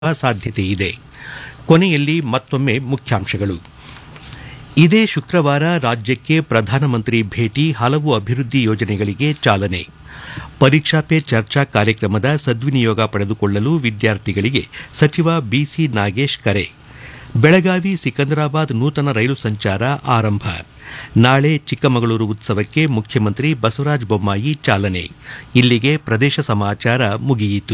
ಸಾಧ್ಯತೆ ಇದೆ ಕೊನೆಯಲ್ಲಿ ಮತ್ತೊಮ್ಮೆ ಮುಖ್ಯಾಂಶಗಳು ಇದೇ ಶುಕ್ರವಾರ ರಾಜ್ಯಕ್ಕೆ ಪ್ರಧಾನಮಂತ್ರಿ ಭೇಟಿ ಹಲವು ಅಭಿವೃದ್ಧಿ ಯೋಜನೆಗಳಿಗೆ ಚಾಲನೆ ಪರೀಕ್ಷಾ ಪೇ ಚರ್ಚಾ ಕಾರ್ಯಕ್ರಮದ ಸದ್ವಿನಿಯೋಗ ಪಡೆದುಕೊಳ್ಳಲು ವಿದ್ಯಾರ್ಥಿಗಳಿಗೆ ಸಚಿವ ಬಿಸಿ ನಾಗೇಶ್ ಕರೆ ಬೆಳಗಾವಿ ಸಿಕಂದರಾಬಾದ್ ನೂತನ ರೈಲು ಸಂಚಾರ ಆರಂಭ ನಾಳೆ ಚಿಕ್ಕಮಗಳೂರು ಉತ್ಸವಕ್ಕೆ ಮುಖ್ಯಮಂತ್ರಿ ಬಸವರಾಜ ಬೊಮ್ಮಾಯಿ ಚಾಲನೆ ಇಲ್ಲಿಗೆ ಪ್ರದೇಶ ಸಮಾಚಾರ ಮುಗಿಯಿತು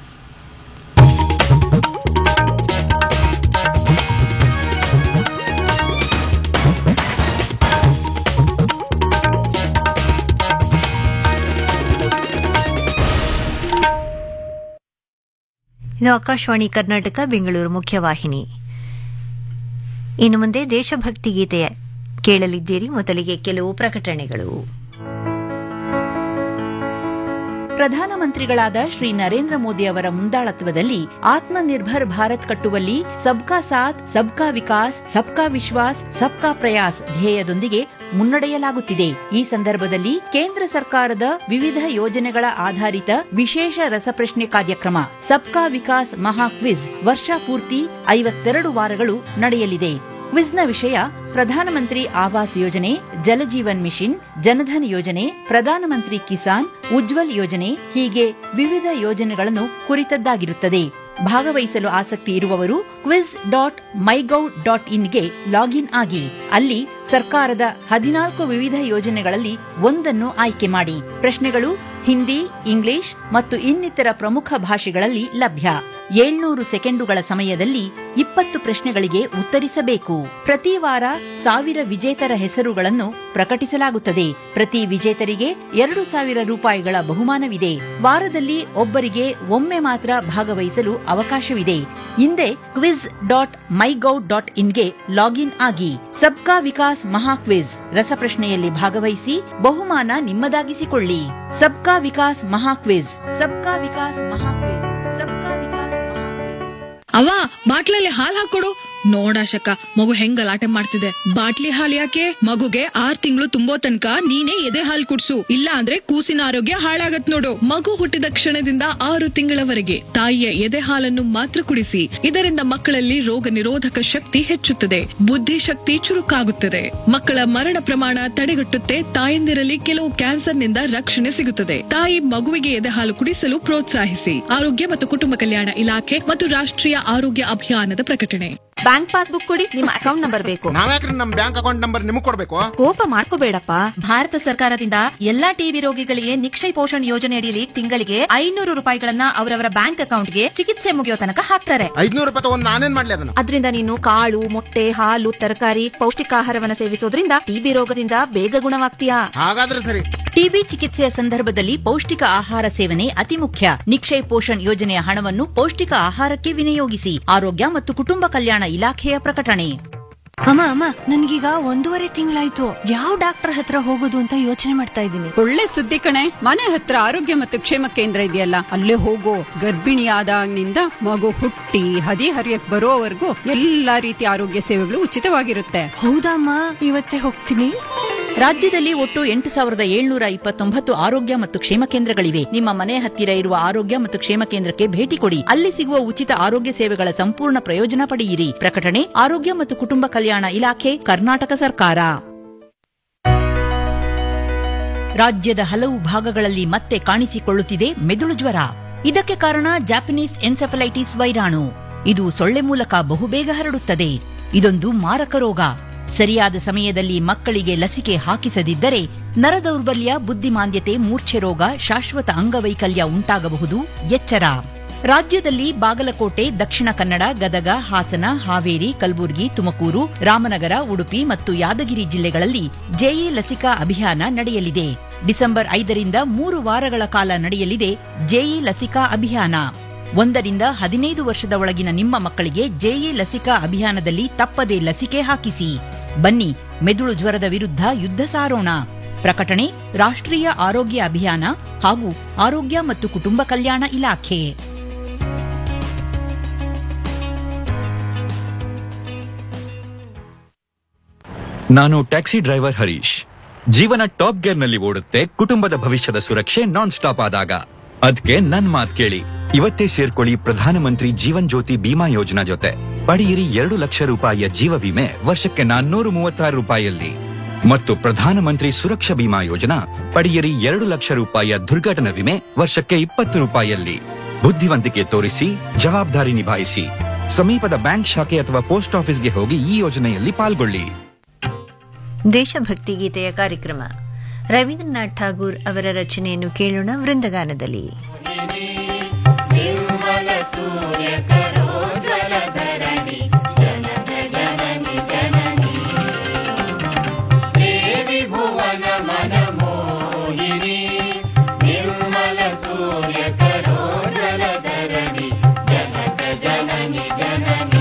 ಇದು ಆಕಾಶವಾಣಿ ಕರ್ನಾಟಕ ಬೆಂಗಳೂರು ಮುಖ್ಯವಾಹಿನಿ ಇನ್ನು ಮುಂದೆ ದೇಶಭಕ್ತಿ ಗೀತೆ ಕೇಳಲಿದ್ದೀರಿ ಮೊದಲಿಗೆ ಕೆಲವು ಪ್ರಕಟಣೆಗಳು ಪ್ರಧಾನಮಂತ್ರಿಗಳಾದ ಶ್ರೀ ನರೇಂದ್ರ ಮೋದಿ ಅವರ ಮುಂದಾಳತ್ವದಲ್ಲಿ ಆತ್ಮನಿರ್ಭರ್ ಭಾರತ್ ಕಟ್ಟುವಲ್ಲಿ ಸಬ್ಕಾ ಸಾಥ್ ಸಬ್ಕಾ ವಿಕಾಸ್ ಸಬ್ಕಾ ವಿಶ್ವಾಸ್ ಸಬ್ಕಾ ಪ್ರಯಾಸ್ ಧ್ಯೇಯದೊಂದಿಗೆ ಮುನ್ನಡೆಯಲಾಗುತ್ತಿದೆ ಈ ಸಂದರ್ಭದಲ್ಲಿ ಕೇಂದ್ರ ಸರ್ಕಾರದ ವಿವಿಧ ಯೋಜನೆಗಳ ಆಧಾರಿತ ವಿಶೇಷ ರಸಪ್ರಶ್ನೆ ಕಾರ್ಯಕ್ರಮ ಸಬ್ಕಾ ವಿಕಾಸ್ ಮಹಾ ಕ್ವಿಜ್ ವರ್ಷ ಪೂರ್ತಿ ಐವತ್ತೆರಡು ವಾರಗಳು ನಡೆಯಲಿದೆ ಕ್ವಿಜ್ನ ವಿಷಯ ಪ್ರಧಾನಮಂತ್ರಿ ಆವಾಸ್ ಯೋಜನೆ ಜಲಜೀವನ್ ಮಿಷನ್ ಜನಧನ್ ಯೋಜನೆ ಪ್ರಧಾನಮಂತ್ರಿ ಕಿಸಾನ್ ಉಜ್ವಲ್ ಯೋಜನೆ ಹೀಗೆ ವಿವಿಧ ಯೋಜನೆಗಳನ್ನು ಕುರಿತದ್ದಾಗಿರುತ್ತದೆ ಭಾಗವಹಿಸಲು ಆಸಕ್ತಿ ಇರುವವರು ಕ್ವಿಜ್ ಡಾಟ್ ಮೈಗೌ ಡಾಟ್ ಇನ್ಗೆ ಲಾಗಿನ್ ಆಗಿ ಅಲ್ಲಿ ಸರ್ಕಾರದ ಹದಿನಾಲ್ಕು ವಿವಿಧ ಯೋಜನೆಗಳಲ್ಲಿ ಒಂದನ್ನು ಆಯ್ಕೆ ಮಾಡಿ ಪ್ರಶ್ನೆಗಳು ಹಿಂದಿ ಇಂಗ್ಲಿಷ್ ಮತ್ತು ಇನ್ನಿತರ ಪ್ರಮುಖ ಭಾಷೆಗಳಲ್ಲಿ ಲಭ್ಯ ಏಳ್ನೂರು ಸೆಕೆಂಡುಗಳ ಸಮಯದಲ್ಲಿ ಇಪ್ಪತ್ತು ಪ್ರಶ್ನೆಗಳಿಗೆ ಉತ್ತರಿಸಬೇಕು ಪ್ರತಿ ವಾರ ಸಾವಿರ ವಿಜೇತರ ಹೆಸರುಗಳನ್ನು ಪ್ರಕಟಿಸಲಾಗುತ್ತದೆ ಪ್ರತಿ ವಿಜೇತರಿಗೆ ಎರಡು ಸಾವಿರ ರೂಪಾಯಿಗಳ ಬಹುಮಾನವಿದೆ ವಾರದಲ್ಲಿ ಒಬ್ಬರಿಗೆ ಒಮ್ಮೆ ಮಾತ್ರ ಭಾಗವಹಿಸಲು ಅವಕಾಶವಿದೆ ಹಿಂದೆ ಕ್ವಿಜ್ ಡಾಟ್ ಮೈಗೌ ಡಾಟ್ ಇನ್ಗೆ ಲಾಗಿನ್ ಆಗಿ ಸಬ್ಕಾ ವಿಕಾಸ್ ಮಹಾ ಕ್ವಿಜ್ ರಸಪ್ರಶ್ನೆಯಲ್ಲಿ ಭಾಗವಹಿಸಿ ಬಹುಮಾನ ನಿಮ್ಮದಾಗಿಸಿಕೊಳ್ಳಿ ಸಬ್ಕಾ ವಿಕಾಸ್ ಮಹಾ ಕ್ವಿಜ್ ಸಬ್ಕಾ ವಿಕಾಸ್ ಮಹಾ ಕ್ವಿಜ್ ಸಬ್ಕಾ ವಿಕಾಸ್ ಮಹಾ ಕ್ವಿಜ್ ಅವ ಬಾಟ್ಲಲ್ಲಿ ಹಾಲ್ ಹಾಕೊಡು ನೋಡಾಶಕ ಮಗು ಹೆಂಗ್ ಗಲಾಟೆ ಮಾಡ್ತಿದೆ ಬಾಟ್ಲಿ ಹಾಲ್ ಯಾಕೆ ಮಗುಗೆ ಆರ್ ತಿಂಗಳು ತುಂಬೋ ತನಕ ನೀನೇ ಎದೆ ಹಾಲ್ ಕುಡ್ಸು ಇಲ್ಲ ಅಂದ್ರೆ ಕೂಸಿನ ಆರೋಗ್ಯ ಹಾಳಾಗತ್ ನೋಡು ಮಗು ಹುಟ್ಟಿದ ಕ್ಷಣದಿಂದ ಆರು ತಿಂಗಳವರೆಗೆ ತಾಯಿಯ ಎದೆ ಹಾಲನ್ನು ಮಾತ್ರ ಕುಡಿಸಿ ಇದರಿಂದ ಮಕ್ಕಳಲ್ಲಿ ರೋಗ ನಿರೋಧಕ ಶಕ್ತಿ ಹೆಚ್ಚುತ್ತದೆ ಬುದ್ಧಿಶಕ್ತಿ ಚುರುಕಾಗುತ್ತದೆ ಮಕ್ಕಳ ಮರಣ ಪ್ರಮಾಣ ತಡೆಗಟ್ಟುತ್ತೆ ತಾಯಂದಿರಲ್ಲಿ ಕೆಲವು ಕ್ಯಾನ್ಸರ್ನಿಂದ ರಕ್ಷಣೆ ಸಿಗುತ್ತದೆ ತಾಯಿ ಮಗುವಿಗೆ ಎದೆ ಹಾಲು ಕುಡಿಸಲು ಪ್ರೋತ್ಸಾಹಿಸಿ ಆರೋಗ್ಯ ಮತ್ತು ಕುಟುಂಬ ಕಲ್ಯಾಣ ಇಲಾಖೆ ಮತ್ತು ರಾಷ್ಟ್ರೀಯ ಆರೋಗ್ಯ ಅಭಿಯಾನದ ಪ್ರಕಟಣೆ ಬ್ಯಾಂಕ್ ಪಾಸ್ಬುಕ್ ಕೊಡಿ ನಿಮ್ಮ ಅಕೌಂಟ್ ನಂಬರ್ ಬೇಕು ನಾವ್ಯಾಕ್ರಿ ನಮ್ ಬ್ಯಾಂಕ್ ಅಕೌಂಟ್ ನಂಬರ್ ನಿಮಗ್ ಕೊಡ್ಬೇಕು ಕೋಪ ಮಾಡ್ಕೋಬೇಡಪ್ಪ ಭಾರತ ಸರ್ಕಾರದಿಂದ ಎಲ್ಲಾ ಟಿಬಿ ರೋಗಿಗಳಿಗೆ ನಿಕ್ಷಯ ಪೋಷಣ್ ಯೋಜನೆ ಅಡಿಯಲ್ಲಿ ತಿಂಗಳಿಗೆ ಐನೂರು ರೂಪಾಯಿಗಳನ್ನ ಅವರವರ ಬ್ಯಾಂಕ್ ಅಕೌಂಟ್ಗೆ ಚಿಕಿತ್ಸೆ ಮುಗಿಯೋ ತನಕ ಹಾಕ್ತಾರೆ ಐದ್ನೂರು ರೂಪಾಯಿ ತಗೊಂಡ್ ನಾನೇನ್ ಮಾಡ್ಲಿ ಅದನ್ನ ಅದರಿಂದ ನೀನು ಕಾಳು ಮೊಟ್ಟೆ ಹಾಲು ತರಕಾರಿ ಪೌಷ್ಟಿಕಾಹಾರವನ್ನ ಸೇವಿಸೋದ್ರಿಂದ ಟಿಬಿ ರೋಗದಿಂದ ಬೇಗ ಗುಣವಾಗ್ತೀಯಾ ಹಾಗಾದ್ರೆ ಸರಿ ಟಿಬಿ ಚಿಕಿತ್ಸೆಯ ಸಂದರ್ಭದಲ್ಲಿ ಪೌಷ್ಟಿಕ ಆಹಾರ ಸೇವನೆ ಅತಿ ಮುಖ್ಯ ನಿಕ್ಷಯ್ ಪೋಷಣ್ ಯೋಜನೆಯ ಹಣವನ್ನು ಪೌಷ್ಟಿಕ ಆಹಾರಕ್ಕೆ ವಿನಿಯೋಗಿಸಿ ಆರೋಗ್ಯ ಮತ್ತು ಕುಟುಂಬ ಕಲ್ಯಾಣ ಇಲಾಖೆಯ ಪ್ರಕಟಣೆ ಅಮ್ಮ ಅಮ್ಮ ನನ್ಗೀಗ ಒಂದೂವರೆ ತಿಂಗಳಾಯ್ತು ಯಾವ ಡಾಕ್ಟರ್ ಹತ್ರ ಹೋಗೋದು ಅಂತ ಯೋಚನೆ ಮಾಡ್ತಾ ಇದ್ದೀನಿ ಒಳ್ಳೆ ಸುದ್ದಿ ಕಣೆ ಮನೆ ಹತ್ರ ಆರೋಗ್ಯ ಮತ್ತು ಕ್ಷೇಮ ಕೇಂದ್ರ ಇದೆಯಲ್ಲ ಅಲ್ಲೇ ಹೋಗೋ ಗರ್ಭಿಣಿಯಾದಾಗಿನಿಂದ ಮಗು ಹುಟ್ಟಿ ಹದಿ ಹರಿಯಕ್ ಬರೋವರೆಗೂ ಎಲ್ಲಾ ರೀತಿಯ ಆರೋಗ್ಯ ಸೇವೆಗಳು ಉಚಿತವಾಗಿರುತ್ತೆ ಹೌದಮ್ಮ ಇವತ್ತೇ ಹೋಗ್ತೀನಿ ರಾಜ್ಯದಲ್ಲಿ ಒಟ್ಟು ಎಂಟು ಸಾವಿರದ ಏಳ್ನೂರ ಇಪ್ಪತ್ತೊಂಬತ್ತು ಆರೋಗ್ಯ ಮತ್ತು ಕ್ಷೇಮ ಕೇಂದ್ರಗಳಿವೆ ನಿಮ್ಮ ಮನೆ ಹತ್ತಿರ ಇರುವ ಆರೋಗ್ಯ ಮತ್ತು ಕ್ಷೇಮ ಕೇಂದ್ರಕ್ಕೆ ಭೇಟಿ ಕೊಡಿ ಅಲ್ಲಿ ಸಿಗುವ ಉಚಿತ ಆರೋಗ್ಯ ಸೇವೆಗಳ ಸಂಪೂರ್ಣ ಪ್ರಯೋಜನ ಪಡೆಯಿರಿ ಪ್ರಕಟಣೆ ಆರೋಗ್ಯ ಮತ್ತು ಕುಟುಂಬ ಕಲ್ಯಾಣ ಇಲಾಖೆ ಕರ್ನಾಟಕ ಸರ್ಕಾರ ರಾಜ್ಯದ ಹಲವು ಭಾಗಗಳಲ್ಲಿ ಮತ್ತೆ ಕಾಣಿಸಿಕೊಳ್ಳುತ್ತಿದೆ ಮೆದುಳು ಜ್ವರ ಇದಕ್ಕೆ ಕಾರಣ ಜಾಪನೀಸ್ ಎನ್ಸೆಫಲೈಟಿಸ್ ವೈರಾಣು ಇದು ಸೊಳ್ಳೆ ಮೂಲಕ ಬಹುಬೇಗ ಹರಡುತ್ತದೆ ಇದೊಂದು ಮಾರಕ ರೋಗ ಸರಿಯಾದ ಸಮಯದಲ್ಲಿ ಮಕ್ಕಳಿಗೆ ಲಸಿಕೆ ಹಾಕಿಸದಿದ್ದರೆ ನರದೌರ್ಬಲ್ಯ ಬುದ್ಧಿಮಾಂದ್ಯತೆ ಮೂರ್ಛೆ ರೋಗ ಶಾಶ್ವತ ಅಂಗವೈಕಲ್ಯ ಉಂಟಾಗಬಹುದು ಎಚ್ಚರ ರಾಜ್ಯದಲ್ಲಿ ಬಾಗಲಕೋಟೆ ದಕ್ಷಿಣ ಕನ್ನಡ ಗದಗ ಹಾಸನ ಹಾವೇರಿ ಕಲಬುರಗಿ ತುಮಕೂರು ರಾಮನಗರ ಉಡುಪಿ ಮತ್ತು ಯಾದಗಿರಿ ಜಿಲ್ಲೆಗಳಲ್ಲಿ ಜೆಇ ಲಸಿಕಾ ಅಭಿಯಾನ ನಡೆಯಲಿದೆ ಡಿಸೆಂಬರ್ ಐದರಿಂದ ಮೂರು ವಾರಗಳ ಕಾಲ ನಡೆಯಲಿದೆ ಜೆಇ ಲಸಿಕಾ ಅಭಿಯಾನ ಒಂದರಿಂದ ಹದಿನೈದು ವರ್ಷದ ಒಳಗಿನ ನಿಮ್ಮ ಮಕ್ಕಳಿಗೆ ಜೆಇ ಲಸಿಕಾ ಅಭಿಯಾನದಲ್ಲಿ ತಪ್ಪದೇ ಲಸಿಕೆ ಹಾಕಿಸಿ ಬನ್ನಿ ಮೆದುಳು ಜ್ವರದ ವಿರುದ್ಧ ಯುದ್ಧ ಸಾರೋಣ ಪ್ರಕಟಣೆ ರಾಷ್ಟ್ರೀಯ ಆರೋಗ್ಯ ಅಭಿಯಾನ ಹಾಗೂ ಆರೋಗ್ಯ ಮತ್ತು ಕುಟುಂಬ ಕಲ್ಯಾಣ ಇಲಾಖೆ ನಾನು ಟ್ಯಾಕ್ಸಿ ಡ್ರೈವರ್ ಹರೀಶ್ ಜೀವನ ಟಾಪ್ ಗೇರ್ ನಲ್ಲಿ ಓಡುತ್ತೆ ಕುಟುಂಬದ ಭವಿಷ್ಯದ ಸುರಕ್ಷೆ ನಾನ್ ಸ್ಟಾಪ್ ಆದಾಗ ಅದ್ಕೆ ನನ್ ಮಾತ್ ಕೇಳಿ ಇವತ್ತೇ ಸೇರ್ಕೊಳ್ಳಿ ಪ್ರಧಾನಮಂತ್ರಿ ಜೀವನ್ ಜ್ಯೋತಿ ಬಿಮಾ ಯೋಜನಾ ಜೊತೆ ಪಡೆಯಿರಿ ಎರಡು ಲಕ್ಷ ರೂಪಾಯಿಯ ಜೀವ ವಿಮೆ ವರ್ಷಕ್ಕೆ ನಾನ್ನೂರು ಮೂವತ್ತಾರು ರೂಪಾಯಿಯಲ್ಲಿ ಮತ್ತು ಪ್ರಧಾನಮಂತ್ರಿ ಸುರಕ್ಷಾ ಬಿಮಾ ಯೋಜನಾ ಪಡೆಯಿರಿ ಎರಡು ಲಕ್ಷ ರೂಪಾಯಿಯ ದುರ್ಘಟನಾ ವಿಮೆ ವರ್ಷಕ್ಕೆ ಇಪ್ಪತ್ತು ರೂಪಾಯಿಯಲ್ಲಿ ಬುದ್ಧಿವಂತಿಕೆ ತೋರಿಸಿ ಜವಾಬ್ದಾರಿ ನಿಭಾಯಿಸಿ ಸಮೀಪದ ಬ್ಯಾಂಕ್ ಶಾಖೆ ಅಥವಾ ಪೋಸ್ಟ್ ಆಫೀಸ್ಗೆ ಹೋಗಿ ಈ ಯೋಜನೆಯಲ್ಲಿ ಪಾಲ್ಗೊಳ್ಳಿ ದೇಶಭಕ್ತಿ ಗೀತೆಯ ಕಾರ್ಯಕ್ರಮ ರವೀಂದ್ರನಾಥ್ ಠಾಗೂರ್ ಅವರ ರಚನೆಯನ್ನು ಕೇಳೋಣ ವೃಂದಗಾನದಲ್ಲಿ ನಿರ್ಮಲ ಸೂರ್ಯ ಕರೋಜ್ವಲ ಧರಣಿ ಜನಕ ಜನನಿ ಜನನಿ ದೇವಿ ಭುವನ ಮನ ಮೋಹಿನಿ ನಿರ್ಮಲ ಸೂರ್ಯ ಕರೋಜ್ವಲ ಧರಣಿ ಜನಕ ಜನನಿ ಜನನಿ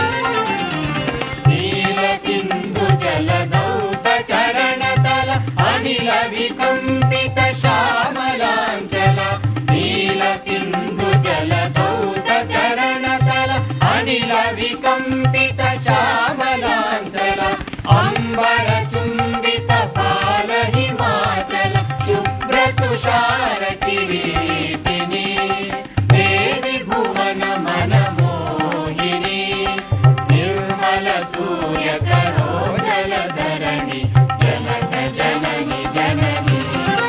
ನೀಲ ಸಿಂಧು ಜಲದೌತ ಚರಣ ತಲ ಅನಿಲ ವಿಕಂಪಿತ ಶ್ಯಾಮಲಾಂಚಲ ನೀಲ ಸಿಂಧು ಜಲದೌತ ಚರಣ ತಲ ಅನಿಲ ವಿಕಂಪಿತ ಶ್ಯಾಮಲಾಂಚಲ ಅಂಬರ ಚುಂಬಿತ ಪಾಲ ಹಿಮಾಚಲ ಶುಭ್ರ ತುಷಾರ ಕಿರೀಟಿನಿ ದೇವಿ ಭುವನ ಮನ ಮೋಹಿನಿ ನಿರ್ಮಲ ಸೂರ್ಯ ಕರೋಜಲ ಧರಣಿ ಜನಕ ಜನನಿ ಜನನಿ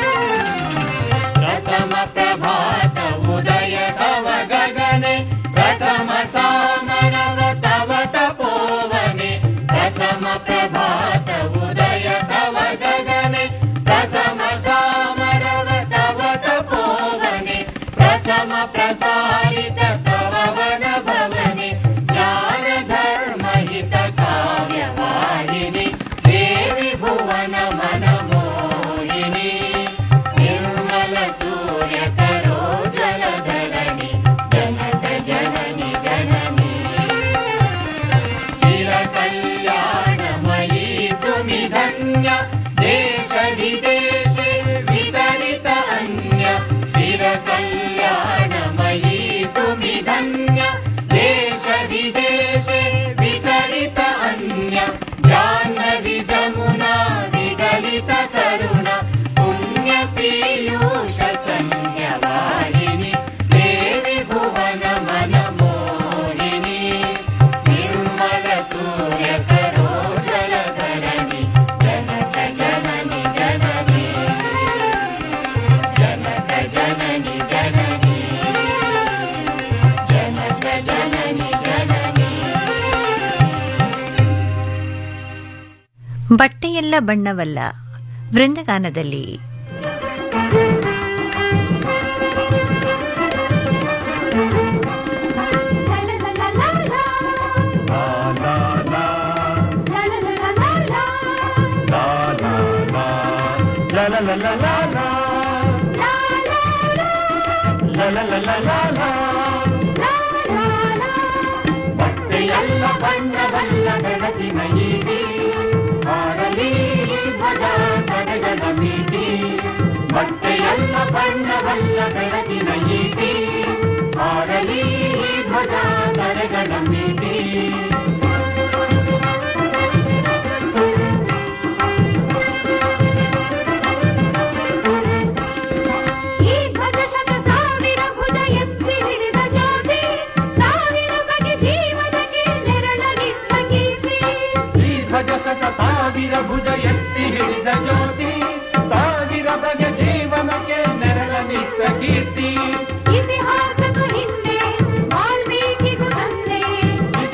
ಪ್ರಥಮ ಪ್ರಭಾತ ಉದಯ ತವ ಗಗನೆ ಪ್ರಥಮ ಸಾಮರವ ತವ ತಪೋವನೆ ಪ್ರಥಮ ಪ್ರಭಾತ ಉದಯ ತವ ಗಗನೆ ಪ್ರಥಮ ಸಾಮರವ ತವ ತಪೋವನೆ ಪ್ರಥಮ ಪ್ರಸಾರಿತ ತವ ವನ ಭವನೆ ಜ್ಞಾನ ಧರ್ಮ ಹಿತ ಕಾವ್ಯವಾಹಿನಿ ದೇವಿ ಭುವನ ಮನ ಮೋಹಿನಿ ನಿರ್ಮಲ ಸೂರ್ಯ ಕರೋಜ್ವಲ ಧರಣಿ ಜನಕ ಜನನಿ ಜನನಿ ಚಿರ ಕಲ್ಯಾಣಮಯೀ ತುಮಿ ಧನ್ಯ ದೇಶ ವಿದೇಶೆ ವಿತರಿತ ಅನ್ಯ ಚಿರ ಕಲ್ಯಾಣಮಯೀ ತುಮಿ ಧನ್ಯ ದೇಶ ವಿದೇಶೆ ವಿತರಿತ ಅನ್ಯ ಜಾಹ್ನವಿ ಜಮುನಾ ವಿಗಲಿತ ಕರುಣ ಪುಣ್ಯ ಪೀಯೂಷ ಸಂಜ್ಞವಾಹಿನಿ ದೇವಿ ಭುವನ ಮನ ಮೋಹಿನಿ ನಿರ್ಮಲ ಸೂರ್ಯ ಕರೋಜ್ವಲ ಧರಣಿ ಜನಕ ಜನನಿ ಜನನಿ ಜನಕ ಜನನಿ ಜನನಿ ಜನಕ ಜನನಿ ಜನನಿ ಬಟ್ಟೆಯೆಲ್ಲ ಬಣ್ಣವಲ್ಲ ವೃಂದಗಾನದಲ್ಲಿ ಬಟ್ಟೆಯಲ್ಲ ಬಣ್ಣವಲ್ಲ ಬೆಳಕಿನ ಈಗಿ ಹಾರಲಿ ಧ್ವಜ ಕಡೆಗಳ ಮೀಟಿ ಬಟ್ಟೆಯಲ್ಲ ಬಣ್ಣವಲ್ಲ ಬೆಳಕಿನ ಈಗಿ ಹಾರಲಿ ಧ್ವಜ ಕಡೆಗಳ ಮೀಟಿ ಈ ಧ್ವಜ ಶತ ಸಾವಿರ ಭುಜ ಎತ್ತಿ ಹಿಡಿದ ಜ್ಯೋತಿ ಸಾವಿರ ಬಗೆ ಜೀವನಕ್ಕೆ ನೆರಳಲಿದ್ದ ಕೀರ್ತಿ ಈ ಧ್ವಜ ಶತ ಸಾವಿರ ಭುಜ ಎತ್ತಿ ಹಿಡಿದ ಜ್ಯೋತಿ ಸಾವಿರ ಬಗೆ ಜೀವನಕ್ಕೆ ನೆರಳ ನಿತ್ತ ಕೀರ್ತಿ ಇತಿಹಾಸದ ಹಿಂದೆ ವಾಲ್ಮೀಕಿಗೂ ತಂದೆ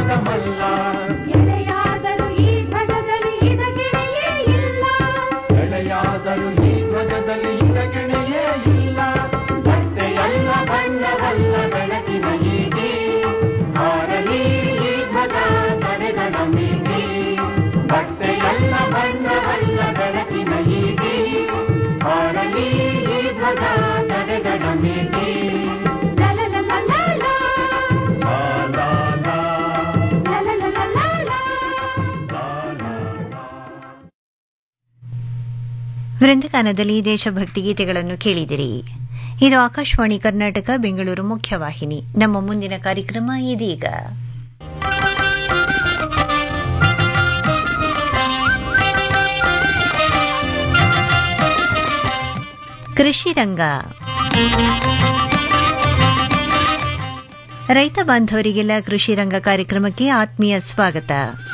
ಜೀವದ ಮಲ್ಲ ಎಳೆಯಾದರೂ ಈ ಧ್ವಜದಲ್ಲಿ ಇದಕ್ಕಿಣೆಯೇ ಇಲ್ಲ ಎಳೆಯಾದರೂ ಈ ಧ್ವಜದಲ್ಲಿ ಇದಗೆಣೆಯೇ ಇಲ್ಲ ಬಟ್ಟೆಯಲ್ಲ ಬಣ್ಣವಲ್ಲ ಬೆಳಕಿನ ಈಗಿ ಹಾರಲಿ ಈ ಧ್ವಜ ತಡೆಗಳ ಮೀಗಿ ಬಟ್ಟೆಯಲ್ಲ ಬಣ್ಣವಲ್ಲ ಬೆಳಕಿನ ಈಗಿ ಹಾರಲಿ ಈ ಧ್ವಜ ತಡೆಗಳ ಮೀಗಿ ಲಲಲಲಲಲ, ಲಾ ಲಾ ಲಾ ಲಲಲಲಲಲ. ವೃಂದಗಾನದಲ್ಲಿ ದೇಶಭಕ್ತಿ ಗೀತೆಗಳನ್ನು ಕೇಳಿದಿರಿ ಇದು ಆಕಾಶವಾಣಿ ಕರ್ನಾಟಕ ಬೆಂಗಳೂರು ಮುಖ್ಯವಾಹಿನಿ ನಮ್ಮ ಮುಂದಿನ ಕಾರ್ಯಕ್ರಮ ಇದೀಗ ಕೃಷಿ ರಂಗ ರೈತ ಬಾಂಧವರಿಗೆಲ್ಲ ಕೃಷಿ ರಂಗ ಕಾರ್ಯಕ್ರಮಕ್ಕೆ ಆತ್ಮೀಯ ಸ್ವಾಗತ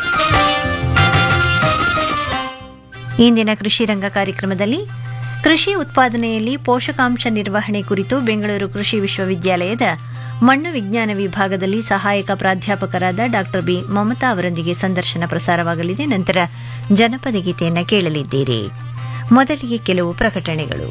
ಇಂದಿನ ಕೃಷಿ ರಂಗ ಕಾರ್ಯಕ್ರಮದಲ್ಲಿ ಕೃಷಿ ಉತ್ಪಾದನೆಯಲ್ಲಿ ಪೋಷಕಾಂಶ ನಿರ್ವಹಣೆ ಕುರಿತು ಬೆಂಗಳೂರು ಕೃಷಿ ವಿಶ್ವವಿದ್ಯಾಲಯದ ಮಣ್ಣು ವಿಜ್ಞಾನ ವಿಭಾಗದಲ್ಲಿ ಸಹಾಯಕ ಪ್ರಾಧ್ಯಾಪಕರಾದ ಡಾ ಬಿ ಮಮತಾ ಅವರೊಂದಿಗೆ ಸಂದರ್ಶನ ಪ್ರಸಾರವಾಗಲಿದೆ ನಂತರ ಜನಪದ ಗೀತೆಯನ್ನು ಕೇಳಲಿದ್ದೀರಿ ಮೊದಲಿಗೆ ಕೆಲವು ಪ್ರಕಟಣೆಗಳು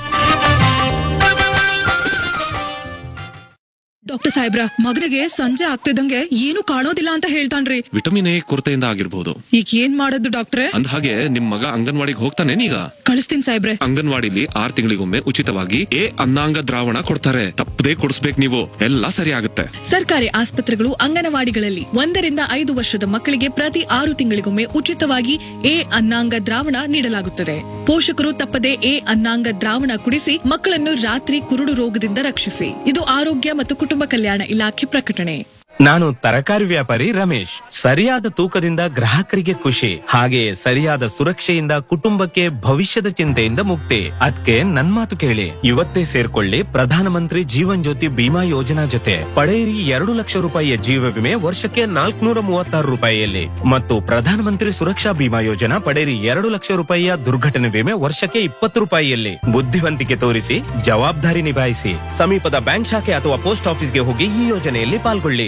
ಡಾಕ್ಟರ್ ಸಾಹೇಬ್ರ ಮಗನಿಗೆ ಸಂಜೆ ಆಗ್ತಿದ್ದಂಗೆ ಏನು ಕಾಣೋದಿಲ್ಲ ಅಂತ ಹೇಳ್ತಾನ್ರಿ ವಿಟಮಿನ್ ಎ ಕೊರತೆಯಿಂದ ಆಗಿರ್ಬೋದು ಈಗ ಏನ್ ಮಾಡೋದು ಡಾಕ್ಟ್ರೆ ಅಂದ ಹಾಗೆ ನಿಮ್ ಮಗ ಅಂಗನವಾಡಿಗೆ ಹೋಗ್ತಾನೇನೀಗ ಕಳಿಸ್ತೀನಿ ಸಾಹೇಬ್ರೆ ಅಂಗನವಾಡಿಲಿ ಆರ್ ತಿಂಗಳಿಗೊಮ್ಮೆ ಉಚಿತವಾಗಿ ಎ ಅನ್ನಾಂಗ ದ್ರಾವಣ ಕೊಡ್ತಾರೆ ತಪ್ಪದೇ ಕೊಡಿಸ್ಬೇಕು ನೀವು ಎಲ್ಲ ಸರಿ ಆಗುತ್ತೆ ಸರ್ಕಾರಿ ಆಸ್ಪತ್ರೆಗಳು ಅಂಗನವಾಡಿಗಳಲ್ಲಿ ಒಂದರಿಂದ ಐದು ವರ್ಷದ ಮಕ್ಕಳಿಗೆ ಪ್ರತಿ ಆರು ತಿಂಗಳಿಗೊಮ್ಮೆ ಉಚಿತವಾಗಿ ಎ ಅನ್ನಾಂಗ ದ್ರಾವಣ ನೀಡಲಾಗುತ್ತದೆ ಪೋಷಕರು ತಪ್ಪದೆ ಎ ಅನ್ನಾಂಗ ದ್ರಾವಣ ಕುಡಿಸಿ ಮಕ್ಕಳನ್ನು ರಾತ್ರಿ ಕುರುಡು ರೋಗದಿಂದ ರಕ್ಷಿಸಿ ಇದು ಆರೋಗ್ಯ ಮತ್ತು ಕುಟುಂಬ ಕಲ್ಯಾಣ ಇಲಾಖೆ ಪ್ರಕಟಣೆ ನಾನು ತರಕಾರಿ ವ್ಯಾಪಾರಿ ರಮೇಶ್ ಸರಿಯಾದ ತೂಕದಿಂದ ಗ್ರಾಹಕರಿಗೆ ಖುಷಿ ಹಾಗೆಯೇ ಸರಿಯಾದ ಸುರಕ್ಷೆಯಿಂದ ಕುಟುಂಬಕ್ಕೆ ಭವಿಷ್ಯದ ಚಿಂತೆಯಿಂದ ಮುಕ್ತಿ ಅದಕ್ಕೆ ನನ್ ಮಾತು ಕೇಳಿ ಇವತ್ತೇ ಸೇರ್ಕೊಳ್ಳಿ ಪ್ರಧಾನಮಂತ್ರಿ ಜೀವನ್ ಜ್ಯೋತಿ ಬಿಮಾ ಯೋಜನಾ ಜೊತೆ ಪಡೆಯಿರಿ ಎರಡು ಲಕ್ಷ ರೂಪಾಯಿಯ ಜೀವ ವಿಮೆ ವರ್ಷಕ್ಕೆ ನಾಲ್ಕುನೂರ ಮೂವತ್ತಾರು ರೂಪಾಯಿಯಲ್ಲಿ ಮತ್ತು ಪ್ರಧಾನಮಂತ್ರಿ ಸುರಕ್ಷಾ ಬಿಮಾ ಯೋಜನಾ ಪಡೆಯಿರಿ ಎರಡು ಲಕ್ಷ ರೂಪಾಯಿಯ ದುರ್ಘಟನೆ ವಿಮೆ ವರ್ಷಕ್ಕೆ ಇಪ್ಪತ್ತು ರೂಪಾಯಿಯಲ್ಲಿ ಬುದ್ಧಿವಂತಿಕೆ ತೋರಿಸಿ ಜವಾಬ್ದಾರಿ ನಿಭಾಯಿಸಿ ಸಮೀಪದ ಬ್ಯಾಂಕ್ ಶಾಖೆ ಅಥವಾ ಪೋಸ್ಟ್ ಆಫೀಸ್ಗೆ ಹೋಗಿ ಈ ಯೋಜನೆಯಲ್ಲಿ ಪಾಲ್ಗೊಳ್ಳಿ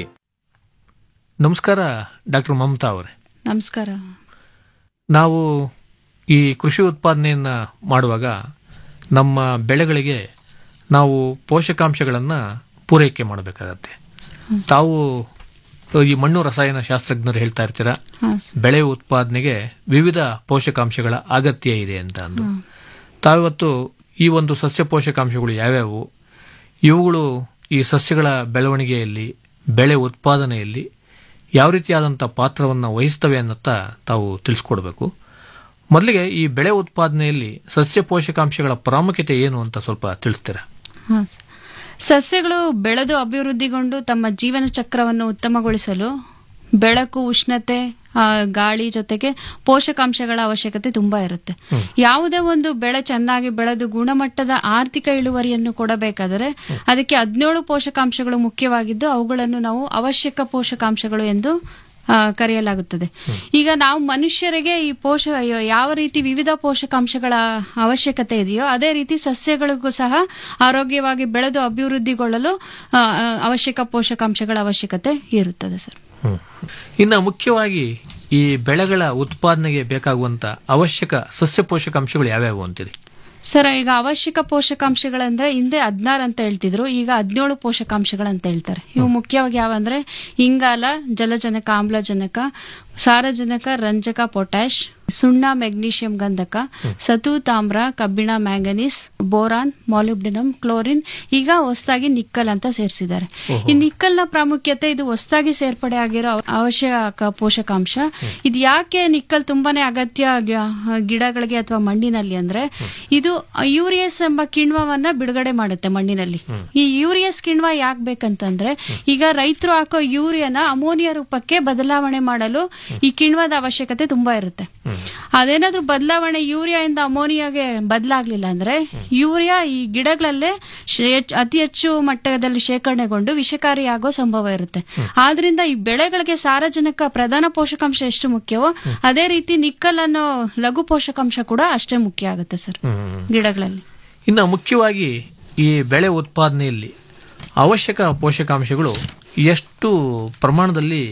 ನಮಸ್ಕಾರ ಡಾಕ್ಟರ್ ಮಮತಾ ಅವರೇ ನಮಸ್ಕಾರ ನಾವು ಈ ಕೃಷಿ ಉತ್ಪಾದನೆಯನ್ನ ಮಾಡುವಾಗ ನಮ್ಮ ಬೆಳೆಗಳಿಗೆ ನಾವು ಪೋಷಕಾಂಶಗಳನ್ನು ಪೂರೈಕೆ ಮಾಡಬೇಕಾಗತ್ತೆ ತಾವು ಈ ಮಣ್ಣು ರಸಾಯನ ಶಾಸ್ತ್ರಜ್ಞರು ಹೇಳ್ತಾ ಇರ್ತೀರಾ ಹಾ, ಬೆಳೆ ಉತ್ಪಾದನೆಗೆ ವಿವಿಧ ಪೋಷಕಾಂಶಗಳ ಅಗತ್ಯ ಇದೆ ಅಂತ ಅಂದು ತಾವಿವತ್ತು ಈ ಒಂದು ಸಸ್ಯ ಪೋಷಕಾಂಶಗಳು ಯಾವ್ಯಾವು ಇವುಗಳು ಈ ಸಸ್ಯಗಳ ಬೆಳವಣಿಗೆಯಲ್ಲಿ ಬೆಳೆ ಉತ್ಪಾದನೆಯಲ್ಲಿ ಯಾವ ರೀತಿಯಾದಂಥ ಪಾತ್ರವನ್ನು ವಹಿಸ್ತವೆ ಅನ್ನತ್ತ ತಾವು ತಿಳಿಸ್ಕೊಡ್ಬೇಕು ಮೊದಲಿಗೆ ಈ ಬೆಳೆ ಉತ್ಪಾದನೆಯಲ್ಲಿ ಸಸ್ಯ ಪೋಷಕಾಂಶಗಳ ಪ್ರಾಮುಖ್ಯತೆ ಏನು ಅಂತ ಸ್ವಲ್ಪ ತಿಳಿಸ್ತೀರಾ ಹಾ, ಸ- ಸಸ್ಯಗಳು ಬೆಳೆದು ಅಭಿವೃದ್ಧಿಗೊಂಡು ತಮ್ಮ ಜೀವನ ಚಕ್ರವನ್ನು ಉತ್ತಮಗೊಳಿಸಲು ಬೆಳಕು ಉಷ್ಣತೆ ಆ, ಗಾಳಿ ಜೊತೆಗೆ ಪೋಷಕಾಂಶಗಳ ಅವಶ್ಯಕತೆ ತುಂಬಾ ಇರುತ್ತೆ ಯಾವುದೇ ಒಂದು ಬೆಳೆ ಚೆನ್ನಾಗಿ ಬೆಳೆದು ಗುಣಮಟ್ಟದ ಆರ್ಥಿಕ ಇಳುವರಿಯನ್ನು ಕೊಡಬೇಕಾದರೆ ಅದಕ್ಕೆ ಹದಿನೇಳು ಪೋಷಕಾಂಶಗಳು ಮುಖ್ಯವಾಗಿದ್ದು ಅವುಗಳನ್ನು ನಾವು ಅವಶ್ಯಕ ಪೋಷಕಾಂಶಗಳು ಎಂದು ಆ, ಕರೆಯಲಾಗುತ್ತದೆ ಈಗ ನಾವು ಮನುಷ್ಯರಿಗೆ ಈ ಪೋಷ ಯಾವ ರೀತಿ ವಿವಿಧ ಪೋಷಕಾಂಶಗಳ ಅವಶ್ಯಕತೆ ಇದೆಯೋ ಅದೇ ರೀತಿ ಸಸ್ಯಗಳಿಗೂ ಸಹ ಆರೋಗ್ಯವಾಗಿ ಬೆಳೆದು ಅಭಿವೃದ್ಧಿಗೊಳ್ಳಲು ಆ, ಆ, ಅವಶ್ಯಕ ಪೋಷಕಾಂಶಗಳ ಅವಶ್ಯಕತೆ ಇರುತ್ತದೆ ಸರ್ ಇನ್ನು ಮುಖ್ಯವಾಗಿ ಈ ಬೆಳೆಗಳ ಉತ್ಪಾದನೆಗೆ ಬೇಕಾಗುವಂತ ಅವಶ್ಯಕ ಸಸ್ಯ ಪೋಷಕಾಂಶಗಳು ಯಾವ್ಯಾವು ಅಂತೀರಿ ಸರ್ ಈಗ ಅವಶ್ಯಕ ಪೋಷಕಾಂಶಗಳಂದ್ರೆ ಹಿಂದೆ ಹದಿನಾರು ಅಂತ ಹೇಳ್ತಿದ್ರು ಈಗ ಹದಿನೇಳು ಪೋಷಕಾಂಶಗಳಂತ ಹೇಳ್ತಾರೆ ಇವು ಮುಖ್ಯವಾಗಿ ಯಾವಂದ್ರೆ ಇಂಗಾಲ ಜಲಜನಕ ಆಮ್ಲಜನಕ ಸಾರಜನಕ ರಂಜಕ ಪೊಟ್ಯಾಶ್ ಸುಣ್ಣ ಮೆಗ್ನೀಷಿಯಂ ಗಂಧಕ ಸತು ತಾಮ್ರ ಕಬ್ಬಿಣ ಮ್ಯಾಂಗನೀಸ್ ಬೋರಾನ್ ಮಾಲಿಬ್ಡಿನಮ್ ಕ್ಲೋರಿನ್ ಈಗ ಹೊಸದಾಗಿ ನಿಕ್ಕಲ್ ಅಂತ ಸೇರಿಸಿದ್ದಾರೆ ಈ ನಿಕ್ಕಲ್ನ ಪ್ರಾಮುಖ್ಯತೆ ಇದು ಹೊಸದಾಗಿ ಸೇರ್ಪಡೆ ಆಗಿರೋ ಅವ- ಅವಶ್ಯಕ ಪೋಷಕಾಂಶ ಇದು ಯಾಕೆ ನಿಕ್ಕಲ್ ತುಂಬಾನೇ ಅಗತ್ಯ ಗಿ- ಗಿಡಗಳಿಗೆ ಅಥವಾ ಮಣ್ಣಿನಲ್ಲಿ ಅಂದ್ರೆ ಇದು ಯೂರಿಯಸ್ ಎಂಬ ಕಿಣ್ವವನ್ನ ಬಿಡುಗಡೆ ಮಾಡುತ್ತೆ ಮಣ್ಣಿನಲ್ಲಿ ಈ ಯೂರಿಯಸ್ ಕಿಣ್ವ ಯಾಕೆ ಬೇಕಂತಂದ್ರೆ ಈಗ ರೈತರು ಹಾಕೋ ಯೂರಿಯಾನ ಅಮೋನಿಯಾ ರೂಪಕ್ಕೆ ಬದಲಾವಣೆ ಮಾಡಲು ಈ ಕಿಣ್ವದ ಅವಶ್ಯಕತೆ ತುಂಬಾ ಇರುತ್ತೆ ಅದೇನಾದ್ರೂ ಬದಲಾವಣೆ ಯೂರಿಯಾ ಇಂದ ಅಮೋನಿಯಾಗೆ ಬದಲಾಗ್ಲಿಲ್ಲ ಅಂದ್ರೆ ಯೂರಿಯಾ ಈ ಗಿಡಗಳಲ್ಲೇ ಶೇ- ಹೆಚ್ಚ್- ಅತಿ ಹೆಚ್ಚು ಮಟ್ಟದಲ್ಲಿ ಶೇಖರಣೆಗೊಂಡು ವಿಷಕಾರಿಯಾಗೋ ಸಂಭವ ಇರುತ್ತೆ ಆದ್ರಿಂದ ಈ ಬೆಳೆಗಳಿಗೆ ಸಾರಜನಕ ಪ್ರಧಾನ ಪೋಷಕಾಂಶ ಎಷ್ಟು ಮುಖ್ಯವೋ ಅದೇ ರೀತಿ ನಿಕ್ಕಲ್ ಅನ್ನೋ ಲಘು ಪೋಷಕಾಂಶ ಕೂಡ ಅಷ್ಟೇ ಮುಖ್ಯ ಆಗುತ್ತೆ ಸರ್ ಗಿಡಗಳಲ್ಲಿ ಇನ್ನು ಮುಖ್ಯವಾಗಿ ಈ ಬೆಳೆ ಉತ್ಪಾದನೆಯಲ್ಲಿ ಅವಶ್ಯಕ ಪೋಷಕಾಂಶಗಳು ಎಷ್ಟು ಪ್ರಮಾಣದಲ್ಲಿ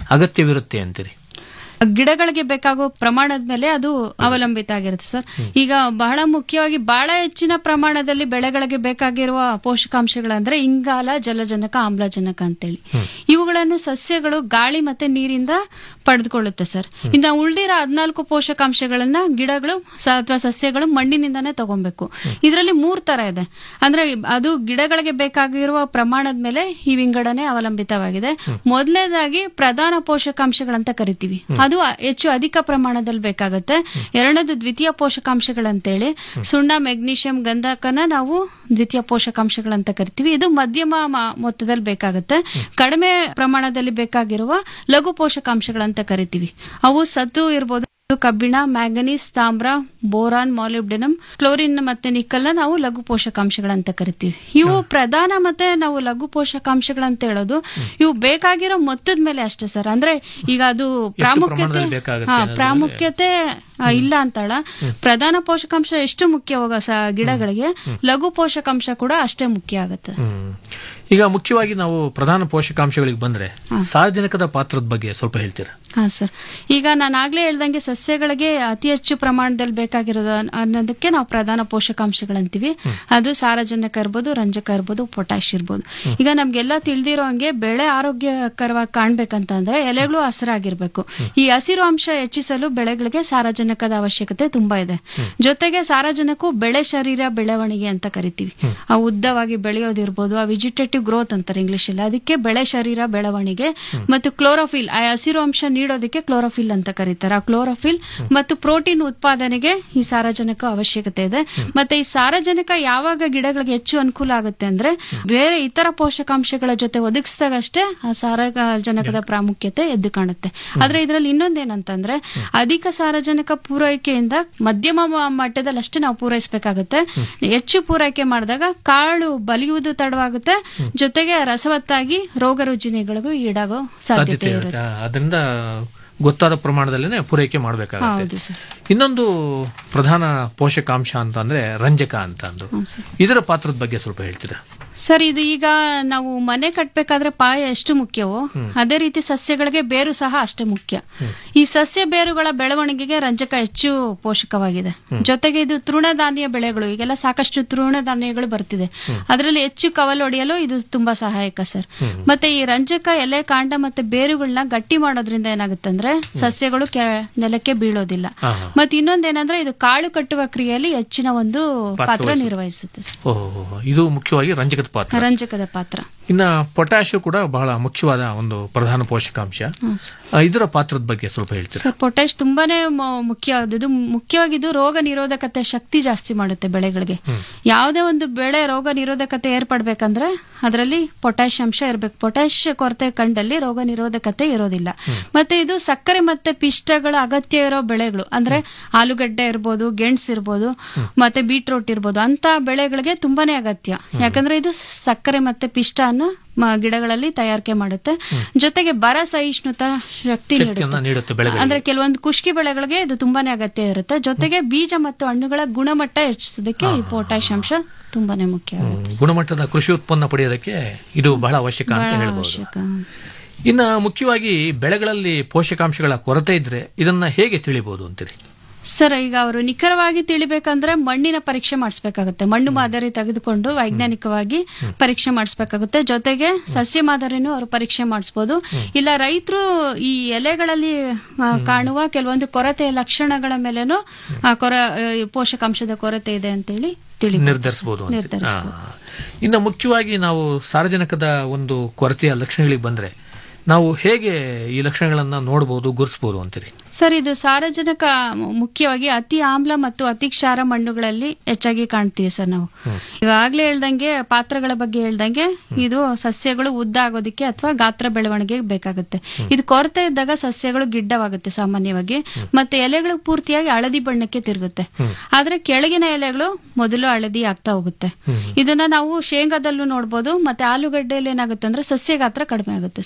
ಅಗತ್ಯವಿರುತ್ತೆ ಅಂತೀರಿ ಗಿಡಗಳಿಗೆ ಬೇಕಾಗೋ ಪ್ರಮಾಣದ ಮೇಲೆ ಅದು ಅವಲಂಬಿತ ಆಗಿರುತ್ತೆ ಸರ್ ಈಗ ಬಹಳ ಮುಖ್ಯವಾಗಿ ಬಹಳ ಹೆಚ್ಚಿನ ಪ್ರಮಾಣದಲ್ಲಿ ಬೆಳೆಗಳಿಗೆ ಬೇಕಾಗಿರುವ ಪೋಷಕಾಂಶಗಳಂದ್ರೆ ಇಂಗಾಲ ಜಲಜನಕ ಆಮ್ಲಜನಕ ಅಂತೇಳಿ ಇವುಗಳನ್ನು ಸಸ್ಯಗಳು ಗಾಳಿ ಮತ್ತೆ ನೀರಿಂದ ಪಡೆದುಕೊಳ್ಳುತ್ತೆ ಸರ್ ಇನ್ನು ಉಳ್ದಿರೋ ಹದಿನಾಲ್ಕು ಪೋಷಕಾಂಶಗಳನ್ನ ಗಿಡಗಳು ಸ- ಅಥವಾ ಸಸ್ಯಗಳು ಮಣ್ಣಿನಿಂದಾನೇ ತಗೊಬೇಕು ಇದರಲ್ಲಿ ಮೂರ್ ತರ ಇದೆ ಅಂದ್ರೆ ಅದು ಗಿಡಗಳಿಗೆ ಬೇಕಾಗಿರುವ ಪ್ರಮಾಣದ ಮೇಲೆ ಈ ವಿಂಗಡಣೆ ಅವಲಂಬಿತವಾಗಿದೆ ಮೊದಲನೇದಾಗಿ ಪ್ರಧಾನ ಪೋಷಕಾಂಶಗಳಂತ ಕರಿತೀವಿ ಅದು ಅ- ಹೆಚ್ಚು ಅಧಿಕ ಪ್ರಮಾಣದಲ್ಲಿ ಬೇಕಾಗುತ್ತೆ ಎರಡನೇದು ದ್ವಿತೀಯ ಪೋಷಕಾಂಶಗಳಂತೇಳಿ ಸುಣ್ಣ ಮೆಗ್ನೀಷಿಯಂ ಗಂಧಕನ ನಾವು ದ್ವಿತೀಯ ಪೋಷಕಾಂಶಗಳಂತ ಕರಿತೀವಿ ಇದು ಮಧ್ಯಮ ಮ- ಮೊತ್ತದಲ್ಲಿ ಬೇಕಾಗುತ್ತೆ ಕಡಿಮೆ ಪ್ರಮಾಣದಲ್ಲಿ ಬೇಕಾಗಿರುವ ಲಘು ಪೋಷಕಾಂಶಗಳಂತ ಕರಿತೀವಿ ಅವು ಸತ್ತು ಇರ್ಬೋದು ಕಬ್ಬಿಣ ಮ್ಯಾಂಗನೀಸ್ ತಾಮ್ರ ಬೋರಾನ್ ಮಾಲಿಬ್ಡಿನಮ್ ಕ್ಲೋರಿನ್ ಮತ್ತೆ ನಿಕ್ಕಲ್ನ ನಾವು ಲಘು ಪೋಷಕಾಂಶಗಳಂತ ಕರಿತೀವಿ ಇವು ಪ್ರಧಾನ ಮತ್ತೆ ನಾವು ಲಘು ಪೋಷಕಾಂಶಗಳಂತ ಹೇಳೋದು ಇವು ಬೇಕಾಗಿರೋ ಮೊತ್ತದ ಮೇಲೆ ಅಷ್ಟೇ ಸರ್ ಅಂದ್ರೆ ಈಗ ಅದು ಪ್ರಾಮುಖ್ಯತೆ ಪ್ರಮಾಣದಲ್ಲಿ ಬೇಕಾಗುತ್ತೆ ಹಾ ಅನ್ನೋದ್ರ ಪ್ರಾಮುಖ್ಯತೆ ಆ, ಇಲ್ಲ ಅಂತಳ ಪ್ರಧಾನ ಪೋಷಕಾಂಶ ಎಷ್ಟು ಮುಖ್ಯವಾಗ ಸ ಗಿಡಗಳಿಗೆ ಲಘು ಪೋಷಕಾಂಶ ಕೂಡ ಅಷ್ಟೇ ಮುಖ್ಯ ಆಗುತ್ತೆ ಹ್ಮ್. ಈಗ ಮುಖ್ಯವಾಗಿ ನಾವು ಪ್ರಧಾನ ಪೋಷಕಾಂಶಗಳಿಗೆ ಬಂದ್ರೆ ಸಾರ್ವಜನಿಕದ ಪಾತ್ರದ ಬಗ್ಗೆ ಸ್ವಲ್ಪ ಹೇಳ್ತೀರಾ ಹಾ ಸರ್ ಈಗ ನಾನು ಆಗ್ಲೇ ಹೇಳ್ದಂಗೆ ಸಸ್ಯಗಳಿಗೆ ಅತಿ ಹೆಚ್ಚು ಪ್ರಮಾಣದಲ್ಲಿ ಬೇಕಾಗಿರೋದು ಅನ್- ಅನ್ನೋದಕ್ಕೆ ನಾವು ಪ್ರಧಾನ ಪೋಷಕಾಂಶಗಳಂತೀವಿ ಅದು ಸಾರಜನಕ ಇರ್ಬೋದು ರಂಜಕ ಇರ್ಬೋದು ಪೊಟ್ಯಾಶ್ ಇರ್ಬೋದು ಈಗ ನಮ್ಗೆಲ್ಲ ತಿಳಿದಿರೋ ಹಂಗೆ ಬೆಳೆ ಆರೋಗ್ಯಕರವಾಗಿ ಕಾಣ್ಬೇಕಂತ ಅಂದ್ರೆ ಎಲೆಗಳು ಹಸಿರಾಗಿರ್ಬೇಕು ಈ ಹಸಿರು ಅಂಶ ಹೆಚ್ಚಿಸಲು ಬೆಳೆಗಳಿಗೆ ಸಾರಜನಕದ ಅವಶ್ಯಕತೆ ತುಂಬಾ ಇದೆ ಜೊತೆಗೆ ಸಾರಜನಕವು ಬೆಳೆ ಶರೀರ ಬೆಳವಣಿಗೆ ಅಂತ ಕರಿತೀವಿ ಆ ಉದ್ದವಾಗಿ ಬೆಳೆಯೋದಿರ್ಬೋದು ಆ ವಿಜಿಟೇಟಿವ್ ಗ್ರೋತ್ ಅಂತಾರೆ ಇಂಗ್ಲಿಷ್ ಅಲ್ಲಿ ಅದಕ್ಕೆ ಬೆಳೆ ಶರೀರ ಬೆಳವಣಿಗೆ ಮತ್ತು ಕ್ಲೋರೋಫಿಲ್ ಆ ಹಸಿರು ಅಂಶ ನೀಡೋದಕ್ಕೆ ಕ್ಲೋರೋಫಿಲ್ ಅಂತ ಕರೀತಾರೆ ಆ ಕ್ಲೋರೋಫಿಲ್ ಮತ್ತು ಪ್ರೋಟೀನ್ ಉತ್ಪಾದನೆಗೆ ಈ ಸಾರಜನಕ ಅವಶ್ಯಕತೆ ಇದೆ ಮತ್ತೆ ಈ ಸಾರಜನಕ ಯಾವಾಗ ಗಿಡಗಳಿಗೆ ಹೆಚ್ಚು ಅನುಕೂಲ ಆಗುತ್ತೆ ಅಂದ್ರೆ ಬೇರೆ ಇತರ ಪೋಷಕಾಂಶಗಳ ಜೊತೆ ಒದಗಿಸಿದಾಗಷ್ಟೇ ಆ ಸಾರಜನಕದ ಪ್ರಾಮುಖ್ಯತೆ ಎದ್ದು ಕಾಣುತ್ತೆ ಆದ್ರೆ ಇದರಲ್ಲಿ ಇನ್ನೊಂದೇನಂತಂದ್ರೆ ಅಧಿಕ ಸಾರಜನಕ ಪೂರೈಕೆಯಿಂದ ಮಧ್ಯಮ ಮ- ಮಟ್ಟದಲ್ಲಿ ಅಷ್ಟೇ ನಾವು ಪೂರೈಸಬೇಕಾಗುತ್ತೆ ಹೆಚ್ಚು ಪೂರೈಕೆ ಮಾಡಿದಾಗ ಕಾಳು ಬಲಿಯುವುದು ತಡವಾಗುತ್ತೆ ಜೊತೆಗೆ ರಸವತ್ತಾಗಿ ರೋಗ ರುಜಿನಗಳಿಗೂ ಈಡಾಗೋ ಸಾಧ್ಯತೆ ಸಾಧ್ಯತೆ ಇರುತ್ತೆ ಇರುತ್ತೆ ಅದರಿಂದ ಗೊತ್ತಾದ ಪ್ರಮಾಣದಲ್ಲೇ ಪೂರೈಕೆ ಮಾಡಬೇಕಾಗುತ್ತೆ ಹೌದು ಸರ್ ಇನ್ನೊಂದು ಪ್ರಧಾನ ಪೋಷಕಾಂಶ ಅಂತ ಅಂದ್ರೆ ರಂಜಕ ಅಂತ ಅಂದು ಇದರ ಪಾತ್ರದ ಬಗ್ಗೆ ಸ್ವಲ್ಪ ಹೇಳ್ತೀರಾ ಸರ್ ಇದು ಈಗ ನಾವು ಮನೆ ಕಟ್ಟಬೇಕಾದ್ರೆ ಪಾಯ ಎಷ್ಟು ಮುಖ್ಯವೋ ಅದೇ ರೀತಿ ಸಸ್ಯಗಳಿಗೆ ಬೇರು ಸಹ ಅಷ್ಟೇ ಮುಖ್ಯ ಈ ಸಸ್ಯ ಬೇರುಗಳ ಬೆಳವಣಿಗೆಗೆ ರಂಜಕ ಹೆಚ್ಚು ಪೋಷಕವಾಗಿದೆ ಜೊತೆಗೆ ಇದು ತೃಣಧಾನ್ಯ ಬೆಳೆಗಳು ಈಗೆಲ್ಲ ಸಾಕಷ್ಟು ತೃಣಧಾನ್ಯಗಳು ಬರ್ತಿದೆ ಅದರಲ್ಲಿ ಹೆಚ್ಚು ಕವಲೊಡೆಯಲು ಇದು ತುಂಬಾ ಸಹಾಯಕ ಸರ್ ಮತ್ತೆ ಈ ರಂಜಕ ಎಲೆ ಕಾಂಡ ಮತ್ತೆ ಬೇರುಗಳನ್ನ ಗಟ್ಟಿ ಮಾಡೋದ್ರಿಂದ ಏನಾಗುತ್ತೆ ಅಂದ್ರೆ ಸಸ್ಯಗಳು ಕೆ- ನೆಲಕ್ಕೆ ಬೀಳೋದಿಲ್ಲ ಹಾ, ಮತ್ತೆ ಇನ್ನೊಂದೇನಂದ್ರೆ ಇದು ಕಾಳು ಕಟ್ಟುವ ಕ್ರಿಯೆಯಲ್ಲಿ ಹೆಚ್ಚಿನ ಒಂದು ಪಾತ್ರ ಪಾತ್ರ ವಹಿಸುತ್ತೆ. ನಿರ್ವಹಿಸುತ್ತೆ ಸರ್ ಓಹೋ ಇದು ಮುಖ್ಯವಾಗಿ ರಂಜಕದ ಪಾತ್ರ ರಂಜಕದ ಪಾತ್ರ ಇನ್ನ ಪೊಟ್ಯಾಶು ಕೂಡ ಬಹಳ ಮುಖ್ಯವಾದ ಒಂದು ಪ್ರಧಾನ ಪೋಷಕಾಂಶ ಹ್ಮ್. ಆ, ಇದರ ಪಾತ್ರದ ಬಗ್ಗೆ ಸ್ವಲ್ಪ ಹೇಳ್ತೀರಾ ಸರ್ ಪೊಟ್ಯಾಶ್ ತುಂಬಾನೇ ಮ- ಮುಖ್ಯವಾದ ಇದು ಮುಖ್ಯವಾಗಿ ಇದು ರೋಗ ನಿರೋಧಕತೆ ಶಕ್ತಿ ಜಾಸ್ತಿ ಮಾಡುತ್ತೆ ಬೆಳೆಗಳಿಗೆ ಯಾವುದೇ ಒಂದು ಬೆಳೆ ರೋಗ ನಿರೋಧಕತೆ ಏರ್ಪಡ್ಬೇಕಂದ್ರೆ ಅದರಲ್ಲಿ ಪೊಟ್ಯಾಶ್ ಅಂಶ ಇರಬೇಕು ಪೊಟ್ಯಾಶ್ ಕೊರತೆ ಕಂಡಲ್ಲಿ ರೋಗ ನಿರೋಧಕತೆ ಇರೋದಿಲ್ಲ ಮತ್ತೆ ಇದು ಸಕ್ಕರೆ ಮತ್ತೆ ಪಿಷ್ಟಗಳ ಅಗತ್ಯ ಇರೋ ಬೆಳೆಗಳು ಅಂದ್ರೆ ಆಲೂಗಡ್ಡೆ ಇರ್ಬೋದು ಗೆಣಸ್ ಇರ್ಬೋದು ಮತ್ತೆ ಬೀಟ್ರೋಟ್ ಇರ್ಬೋದು ಅಂತ ಬೆಳೆಗಳಿಗೆ ತುಂಬಾನೇ ಅಗತ್ಯ ಯಾಕಂದ್ರೆ ಇದು ಸಕ್ಕರೆ ಮತ್ತೆ ಪಿಷ್ಟವನ್ನು ಮ- ಗಿಡಗಳಲ್ಲಿ ತಯಾರಿಕೆ ಮಾಡುತ್ತೆ ಜೊತೆಗೆ ಬರ ಸಹಿಷ್ಣುತ ಶಕ್ತಿ ಶಕ್ತಿಯನ್ನ ನೀಡುತ್ತೆ ನೀಡುತ್ತೆ ಬೆಳೆಗಳಿಗೆ. ಅಂದ್ರೆ ಕೆಲವೊಂದು ಕುಷ್ಕಿ ಬೆಳೆಗಳಿಗೆ ಇದು ತುಂಬಾನೇ ಅಗತ್ಯ ಇರುತ್ತೆ ಜೊತೆಗೆ ಬೀಜ ಮತ್ತು ಹಣ್ಣುಗಳ ಗುಣಮಟ್ಟ ಹೆಚ್ಚಿಸೋದಕ್ಕೆ ಈ ಪೊಟ್ಯಾಶ್ ಅಂಶ ತುಂಬಾನೇ ಮುಖ್ಯ ಆಗುತ್ತೆ ಗುಣಮಟ್ಟದ ಕೃಷಿ ಉತ್ಪನ್ನ ಪಡೆಯೋದಕ್ಕೆ ಇದು ಬಹಳ ಅವಶ್ಯಕ ಅಂತ ಬಹಳ ಹೇಳ್ಬೋದು ಅವಶ್ಯಕ ಇನ್ನ ಮುಖ್ಯವಾಗಿ ಬೆಳೆಗಳಲ್ಲಿ ಪೋಷಕಾಂಶಗಳ ಕೊರತೆ ಇದ್ರೆ ಇದನ್ನ ಹೇಗೆ ತಿಳಿಬಹುದು ಅಂತೀರಿ ಸರ್ ಈಗ ಅವರು ನಿಖರವಾಗಿ ತಿಳಿಬೇಕಂದ್ರೆ ಮಣ್ಣಿನ ಪರೀಕ್ಷೆ ಮಾಡಿಸ್ಬೇಕಾಗುತ್ತೆ ಮಣ್ಣು ಮಾದರಿ ತೆಗೆದುಕೊಂಡು ವೈಜ್ಞಾನಿಕವಾಗಿ ಪರೀಕ್ಷೆ ಮಾಡಿಸ್ಬೇಕಾಗುತ್ತೆ ಜೊತೆಗೆ ಸಸ್ಯ ಮಾದರಿನೂ ಅವರು ಪರೀಕ್ಷೆ ಮಾಡಿಸ್ಬೋದು ಇಲ್ಲ ರೈತರು ಈ ಎಲೆಗಳಲ್ಲಿ ಆ, ಕಾಣುವ ಕೆಲವೊಂದು ಕೊರತೆಯ ಲಕ್ಷಣಗಳ ಮೇಲೇನು ಆ, ಕೊರ ಆ, ಈ ಪೋಷಕಾಂಶದ ಕೊರತೆ ಇದೆ ಅಂತೇಳಿ ತಿಳಿ ನಿರ್ಧರಿಸಬಹುದು ಅಂತ. ನಿರ್ಧರಿಸಬಹುದು ಆ. ಇನ್ನು ಮುಖ್ಯವಾಗಿ ನಾವು ಸಾರ್ವಜನಿಕದ ಒಂದು ಕೊರತೆಯ ಲಕ್ಷಣಗಳಿಗೆ ಬಂದ್ರೆ ನಾವು ಹೇಗೆ ಈ ಲಕ್ಷಣಗಳನ್ನ ನೋಡಬಹುದು ಗುರುತಿಸಬಹುದು ಅಂತೀರಿ ಸರ್ ಇದು ಸಾರಜನಕ ಮು- ಮುಖ್ಯವಾಗಿ ಅತಿ ಆಮ್ಲ ಮತ್ತು ಅತಿ ಕ್ಷಾರ ಮಣ್ಣುಗಳಲ್ಲಿ ಹೆಚ್ಚಾಗಿ ಕಾಣ್ತೀವಿ ಸರ್ ನಾವು ಈಗಾಗ್ಲೇ ಹೇಳ್ದಂಗೆ ಪಾತ್ರಗಳ ಬಗ್ಗೆ ಹೇಳ್ದಂಗೆ ಇದು ಸಸ್ಯಗಳು ಉದ್ದ ಆಗೋದಕ್ಕೆ ಅಥವಾ ಗಾತ್ರ ಬೆಳವಣಿಗೆಗೆ ಬೇಕಾಗುತ್ತೆ ಇದು ಕೊರತೆ ಇದ್ದಾಗ ಸಸ್ಯಗಳು ಗಿಡ್ಡವಾಗುತ್ತೆ ಸಾಮಾನ್ಯವಾಗಿ ಮತ್ತೆ ಎಲೆಗಳು ಪೂರ್ತಿಯಾಗಿ ಹಳದಿ ಬಣ್ಣಕ್ಕೆ ತಿರುಗುತ್ತೆ ಆದ್ರೆ ಕೆಳಗಿನ ಎಲೆಗಳು ಮೊದಲು ಹಳದಿ ಆಗ್ತಾ ಹೋಗುತ್ತೆ ಇದನ್ನ ನಾವು ಶೇಂಗಾದಲ್ಲೂ ನೋಡ್ಬೋದು ಮತ್ತೆ ಆಲೂಗಡ್ಡೆಯಲ್ಲಿ ಏನಾಗುತ್ತೆ ಅಂದ್ರೆ ಸಸ್ಯ ಗಾತ್ರ ಕಡಿಮೆ ಆಗುತ್ತೆ ಸರ್ ಹ್ಮ್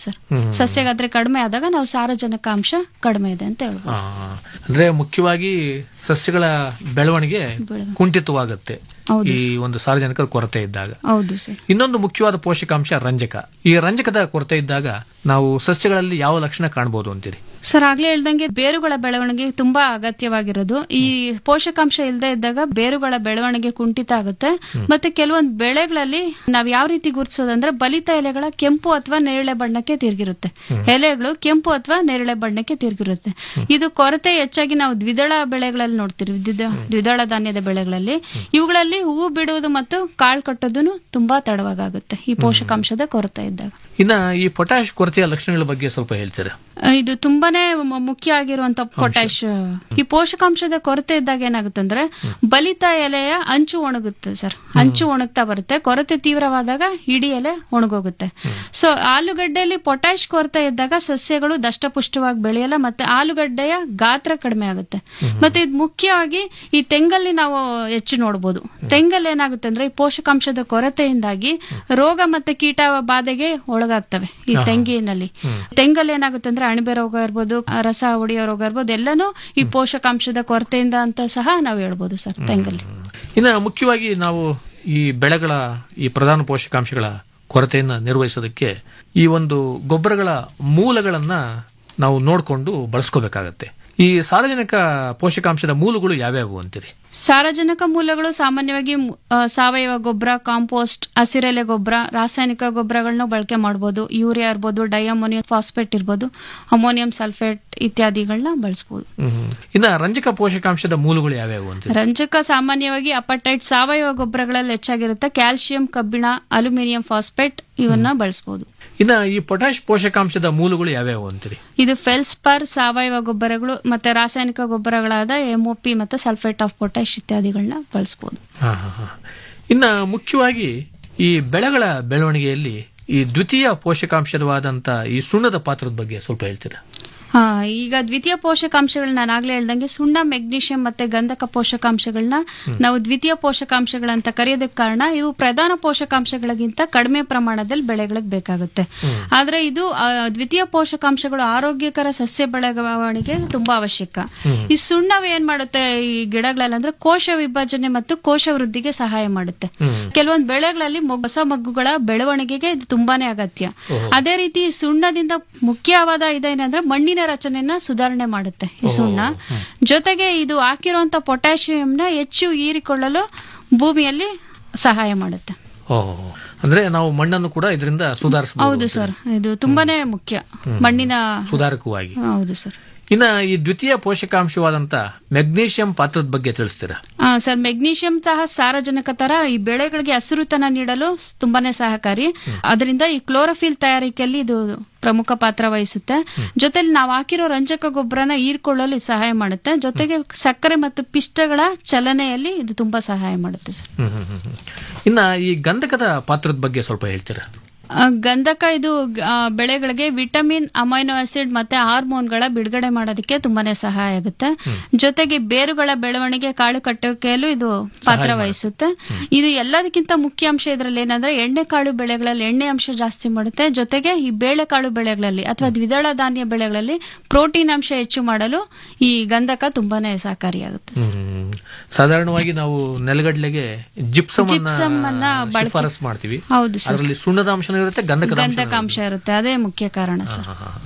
ಸಸ್ಯಗಾತ್ರ ಕಡಿಮೆ ಆದಾಗ ನಾವು ಸಾರಜನಕಾಂಶ ಕಡಿಮೆ ಇದೆ ಅಂತ ಹೇಳ್ಬೋದು ಆ, ಅಂದ್ರೆ ಮುಖ್ಯವಾಗಿ ಸಸ್ಯಗಳ ಬೆಳವಣಿಗೆ ಬೆಳವಣಿಗೆ. ಕುಂಠಿತವಾಗುತ್ತೆ ಹೌದು ಈ ಒಂದು ಸಾರ್ವಜನಿಕರ ಕೊರತೆ ಇದ್ದಾಗ ಹೌದು ಸರ್ ಇನ್ನೊಂದು ಮುಖ್ಯವಾದ ಪೋಷಕಾಂಶ ರಂಜಕ ಈ ರಂಜಕದ ಕೊರತೆ ಇದ್ದಾಗ ನಾವು ಸಸ್ಯಗಳಲ್ಲಿ ಯಾವ ಲಕ್ಷಣ ಕಾಣಬಹುದು ಅಂತೀರಿ ಸರ್ ಆಗ್ಲೇ ಹೇಳ್ದಂಗೆ ಬೇರುಗಳ ಬೆಳವಣಿಗೆ ತುಂಬಾ ಅಗತ್ಯವಾಗಿರೋದು ಈ ಪೋಷಕಾಂಶ ಇಲ್ಲದೆ ಇದ್ದಾಗ ಬೇರುಗಳ ಬೆಳವಣಿಗೆ ಕುಂಠಿತ ಆಗುತ್ತೆ ಮತ್ತೆ ಕೆಲವೊಂದು ಬೆಳೆಗಳಲ್ಲಿ ನಾವ್ ಯಾವ ರೀತಿ ಗುರುತಿಸೋದಂದ್ರೆ ಬಲಿತ ಎಲೆಗಳ ಕೆಂಪು ಅಥವಾ ನೇರಳೆ ಬಣ್ಣಕ್ಕೆ ತಿರುಗಿರುತ್ತೆ ಎಲೆಗಳು ಕೆಂಪು ಅಥವಾ ನೇರಳೆ ಬಣ್ಣಕ್ಕೆ ತಿರುಗಿರುತ್ತೆ ಇದು ಕೊರತೆ ಹೆಚ್ಚಾಗಿ ನಾವು ದ್ವಿದಳ ಬೆಳೆಗಳಲ್ಲಿ ನೋಡ್ತೀವಿ ದ್ವಿದ- ದ್ವಿದಳ ಧಾನ್ಯದ ಬೆಳೆಗಳಲ್ಲಿ ಇವುಗಳಲ್ಲಿ ಹೂವು ಬಿಡುವುದು ಮತ್ತು ಕಾಳು ಕಟ್ಟೋದನ್ನು ತುಂಬಾ ತಡವಾಗುತ್ತೆ ಈ ಪೋಷಕಾಂಶದ ಕೊರತೆ ಇದ್ದಾಗ ಇನ್ನ ಈ ಪೊಟ್ಯಾಶ್ ಕೊರತೆಯ ಲಕ್ಷಣಗಳ ಬಗ್ಗೆ ಸ್ವಲ್ಪ ಹೇಳ್ತೀರಾ ಆ, ಇದು ತುಂಬಾನೇ ಮ- ಮುಖ್ಯ ಆಗಿರುವಂತ ಪೊಟ್ಯಾಶ್ ಈ ಪೋಷಕಾಂಶದ ಕೊರತೆ ಇದ್ದಾಗ ಏನಾಗುತ್ತೆ ಅಂದ್ರೆ ಬಲಿತ ಎಲೆಯ ಅಂಚು ಒಣಗುತ್ತೆ ಸರ್ ಅಂಚು ಒಣಗ್ತಾ ಬರುತ್ತೆ ಕೊರತೆ ತೀವ್ರವಾದಾಗ ಇಡೀ ಎಲೆ ಒಣಗೋಗುತ್ತೆ ಸೊ ಆಲೂಗಡ್ಡೆಯಲ್ಲಿ ಪೊಟ್ಯಾಶ್ ಕೊರತೆ ಇದ್ದಾಗ ಸಸ್ಯಗಳು ದಷ್ಟಪುಷ್ಟವಾಗಿ ಬೆಳೆಯಲ್ಲ ಮತ್ತೆ ಆಲೂಗಡ್ಡೆಯ ಗಾತ್ರ ಕಡಿಮೆ ಆಗುತ್ತೆ ಮತ್ತೆ ಇದು ಮುಖ್ಯವಾಗಿ ಈ ತೆಂಗಲ್ಲಿ ನಾವು ಹೆಚ್ಚು ನೋಡಬಹುದು ತೆಂಗಲ್ಲಿ ಏನಾಗುತ್ತೆ ಅಂದ್ರೆ ಈ ಪೋಷಕಾಂಶದ ಕೊರತೆಯಿಂದಾಗಿ ರೋಗ ಮತ್ತೆ ಕೀಟ ಬಾಧೆಗೆ ಒಳಗಾಗ್ತವೆ ಈ ಆಹಾ. ತೆಂಗಿನಲ್ಲಿ ತೆಂಗಲ್ಲಿ ಏನಾಗುತ್ತೆ ಅಂದ್ರೆ ಅಣಬೆ ರೋಗ ಇರ್ಬೋದು ರಸ ಹೊಡೆಯೋ ರೋಗ ಇರ್ಬೋದು ಎಲ್ಲಾನು ಈ ಪೋಷಕಾಂಶದ ಕೊರತೆಯಿಂದ ಅಂತ ಸಹ ನಾವು ಹೇಳ್ಬೋದು ಸರ್ ತೆಂಗಲ್ಲಿ ಇನ್ನ ಮುಖ್ಯವಾಗಿ ನಾವು ಈ ಬೆಳೆಗಳ ಈ ಪ್ರಧಾನ ಪೋಷಕಾಂಶಗಳ ಕೊರತೆಯನ್ನು ನಿರ್ವಹಿಸೋದಕ್ಕೆ ಈ ಒಂದು ಗೊಬ್ಬರಗಳ ಮೂಲಗಳನ್ನ ನಾವು ನೋಡಿಕೊಂಡು ಬಳಸ್ಕೋಬೇಕಾಗತ್ತೆ ಈ ಸಾರ್ವಜನಿಕ ಪೋಷಕಾಂಶದ ಮೂಲಗಳು ಯಾವ್ಯಾವು ಅಂತೀರಿ ಸಾರಜನಕ ಮೂಲಗಳು ಸಾಮಾನ್ಯವಾಗಿ ಮು- ಆ, ಸಾವಯವ ಗೊಬ್ಬರ ಕಾಂಪೋಸ್ಟ್ ಹಸಿರೆಲೆ ಗೊಬ್ಬರ ರಾಸಾಯನಿಕ ಗೊಬ್ಬರಗಳನ್ನ ಬಳಕೆ ಮಾಡಬಹುದು ಯೂರಿಯಾ ಇರ್ಬೋದು ಡೈಅಮೋನಿಯಂ ಫಾಸ್ಫೇಟ್ ಇರ್ಬೋದು ಅಮೋನಿಯಂ ಸಲ್ಫೇಟ್ ಇತ್ಯಾದಿಗಳನ್ನ ಬಳಸಬಹುದು ಇನ್ನ ರಂಜಕ ಪೋಷಕಾಂಶದ ಮೂಲಗಳು ಯಾವ್ಯಾವು ಅಂತೀರಿ ರಂಜಕ ಸಾಮಾನ್ಯವಾಗಿ ಅಪಟೈಟ್ ಸಾವಯವ ಗೊಬ್ಬರಗಳಲ್ಲಿ ಹೆಚ್ಚಾಗಿರುತ್ತೆ ಕ್ಯಾಲ್ಸಿಯಂ ಕಬ್ಬಿಣ ಅಲ್ಯೂಮಿನಿಯಂ ಫಾಸ್ಫೇಟ್ ಇವನ್ನ ಬಳಸಬಹುದು ಇನ್ನ ಈ ಪೊಟ್ಯಾಶ್ ಪೋಷಕಾಂಶದ ಮೂಲಗಳು ಯಾವ್ಯಾವು ಅಂತೀರಿ ಇದು ಫೆಲ್ಸ್ಪರ್ ಸಾವಯವ ಗೊಬ್ಬರಗಳು ಮತ್ತೆ ರಾಸಾಯನಿಕ ಗೊಬ್ಬರಗಳಾದ ಎಂಒಪಿ ಮತ್ತೆ ಸಲ್ಫೇಟ್ ಆಫ್ ಪೊಟ್ಯಾಶ್ ಇತ್ಯಾದಿಗಳನ್ನ ಬಳಸಬಹುದು ಹಾ, ಹಾ, ಹಾ. ಇನ್ನ ಮುಖ್ಯವಾಗಿ ಈ ಬೆಳೆಗಳ ಬೆಳವಣಿಗೆಯಲ್ಲಿ ಈ ದ್ವಿತೀಯ ಪೋಷಕಾಂಶವಾದಂತ ಈ ಸುಣ್ಣದ ಪಾತ್ರದ ಬಗ್ಗೆ ಸ್ವಲ್ಪ ಹೇಳ್ತೀರಾ ಹಾ ಈಗ ದ್ವಿತೀಯ ಪೋಷಕಾಂಶಗಳು ನಾನು ಆಗ್ಲೇ ಹೇಳ್ದಂಗೆ ಸುಣ್ಣ ಮೆಗ್ನೀಷಿಯಂ ಮತ್ತೆ ಗಂಧಕ ಪೋಷಕಾಂಶಗಳನ್ನ ನಾವು ದ್ವಿತೀಯ ಪೋಷಕಾಂಶಗಳಂತ ಕರೆಯೋದಕ್ಕೆ ಕಾರಣ ಇವು ಪ್ರಧಾನ ಪೋಷಕಾಂಶಗಳಿಗಿಂತ ಕಡಿಮೆ ಪ್ರಮಾಣದಲ್ಲಿ ಬೆಳೆಗಳಿಗೆ ಬೇಕಾಗುತ್ತೆ ಆದ್ರೆ ಇದು ಆ, ದ್ವಿತೀಯ ಪೋಷಕಾಂಶಗಳು ಆರೋಗ್ಯಕರ ಸಸ್ಯ ಬೆಳವಣಿಗೆ ತುಂಬಾ ಅವಶ್ಯಕ ಈ ಸುಣ್ಣವು ಏನ್ ಮಾಡುತ್ತೆ ಈ ಗಿಡಗಳಲ್ಲಿ ಅಂದ್ರೆ ಕೋಶ ವಿಭಜನೆ ಮತ್ತು ಕೋಶ ವೃದ್ಧಿಗೆ ಸಹಾಯ ಮಾಡುತ್ತೆ ಕೆಲವೊಂದು ಬೆಳೆಗಳಲ್ಲಿ ಮೊ- ಹೊಸ ಮಗ್ಗುಗಳ ಬೆಳವಣಿಗೆಗೆ ಇದು ತುಂಬಾನೇ ಅಗತ್ಯ ಅದೇ ರೀತಿ ಈ ಸುಣ್ಣದಿಂದ ಮುಖ್ಯವಾದ ಇದೇನಂದ್ರೆ ಮಣ್ಣಿನ ರಚನೆಯನ್ನ ಸುಧಾರಣೆ ಮಾಡುತ್ತೆ ಈ ಸುಣ್ಣ ಜೊತೆಗೆ ಇದು ಹಾಕಿರುವಂತ ಪೊಟ್ಯಾಷಿಯಂನ ಹೆಚ್ಚು ಹೀರಿಕೊಳ್ಳಲು ಭೂಮಿಯಲ್ಲಿ ಸಹಾಯ ಮಾಡುತ್ತೆ ಓಹೋ ಅಂದ್ರೆ ನಾವು ಮಣ್ಣನ್ನು ಕೂಡ ಇದರಿಂದ ಸುಧಾರಿಸಬಹುದು ಹೌದು ಸರ್ ಇದು ತುಂಬಾನೇ ಮುಖ್ಯ ಮಣ್ಣಿನ ಸುಧಾರಕವಾಗಿ ಹೌದು ಸರ್ ಇನ್ನ ಈ ದ್ವಿತೀಯ ಪೋಷಕಾಂಶವಾದಂತ ಮೆಗ್ನೀಷಿಯಂ ಪಾತ್ರದ ಬಗ್ಗೆ ತಿಳಿಸ್ತೀರಾ ಆ, ಸರ್ ಮೆಗ್ನೀಷಿಯಂ ಸಹ ಸಾರಜನಕ ತರ ಈ ಬೆಳೆಗಳಿಗೆ ಹಸಿರುತನ ನೀಡಲು ಸ್- ತುಂಬಾನೇ ಸಹಕಾರಿ ಅದರಿಂದ ಈ ಕ್ಲೋರೋಫಿಲ್ ತಯಾರಿಕೆಯಲ್ಲಿ ಇದು ಪ್ರಮುಖ ಪಾತ್ರ ವಹಿಸುತ್ತೆ ಜೊತೆಲಿ ನಾವು ಹಾಕಿರೋ ರಂಜಕ ಗೊಬ್ಬರನ ಹೀರ್ಕೊಳ್ಳಲು ಇದು ಸಹಾಯ ಮಾಡುತ್ತೆ ಜೊತೆಗೆ ಸಕ್ಕರೆ ಮತ್ತು ಪಿಷ್ಟಗಳ ಚಲನೆಯಲ್ಲಿ ಇದು ತುಂಬಾ ಸಹಾಯ ಮಾಡುತ್ತೆ ಸರ್ ಹ್ಮ್, ಹ್ಮ್, ಹ್ಮ್, ಹ್ಮ್. ಇನ್ನ ಈ ಗಂಧಕದ ಪಾತ್ರದ ಬಗ್ಗೆ ಸ್ವಲ್ಪ ಹೇಳ್ತೀರಾ ಆ, ಗಂಧಕ ಇದು ಆ, ಬೆಳೆಗಳಿಗೆ ವಿಟಮಿನ್ ಅಮೈನೋ ಆಸಿಡ್ ಮತ್ತೆ ಹಾರ್ಮೋನ್ಗಳ ಬಿಡುಗಡೆ ಮಾಡೋದಕ್ಕೆ ತುಂಬಾನೇ ಸಹಾಯ ಆಗುತ್ತೆ ಜೊತೆಗೆ ಬೇರುಗಳ ಬೆಳವಣಿಗೆ ಕಾಳು ಕಟ್ಟೋಕೆಯಲ್ಲೂ ಇದು ಪಾತ್ರ ವಹಿಸುತ್ತೆ ಇದು ಎಲ್ಲದಕ್ಕಿಂತ ಮುಖ್ಯ ಅಂಶ ಇದರಲ್ಲಿ ಏನಂದ್ರೆ ಎಣ್ಣೆ ಕಾಳು ಬೆಳೆಗಳಲ್ಲಿ ಎಣ್ಣೆ ಅಂಶ ಜಾಸ್ತಿ ಮಾಡುತ್ತೆ ಜೊತೆಗೆ ಈ ಬೇಳೆಕಾಳು ಬೆಳೆಗಳಲ್ಲಿ ಅಥವಾ ದ್ವಿದಳ ಧಾನ್ಯ ಬೆಳೆಗಳಲ್ಲಿ ಪ್ರೋಟೀನ್ ಅಂಶ ಹೆಚ್ಚು ಮಾಡಲು ಈ ಗಂಧಕ ತುಂಬಾನೇ ಸಹಕಾರಿಯಾಗುತ್ತೆ ಹ್ಮ್. ಸಾಧಾರಣವಾಗಿ ನಾವು ನೆಲಗಡಲೆಗೆ ಜಿಪ್ಸಮ್ Gypsum ಅನ್ನ ಬಳಕೆ- ಶಿಫಾರಸ್ ಮಾಡ್ತೀವಿ ಹೌದು ಸರ್. ಅದರಲ್ಲಿ ಸುಣ್ಣದ ಅಂಶನೂ ಇರುತ್ತೆ ಗಂಧಕದ ಅಂಶನೂ ಗಂಧಕ ಅಂಶ ಇರುತ್ತೆ ಅದೇ ಮುಖ್ಯ ಕಾರಣ ಸರ್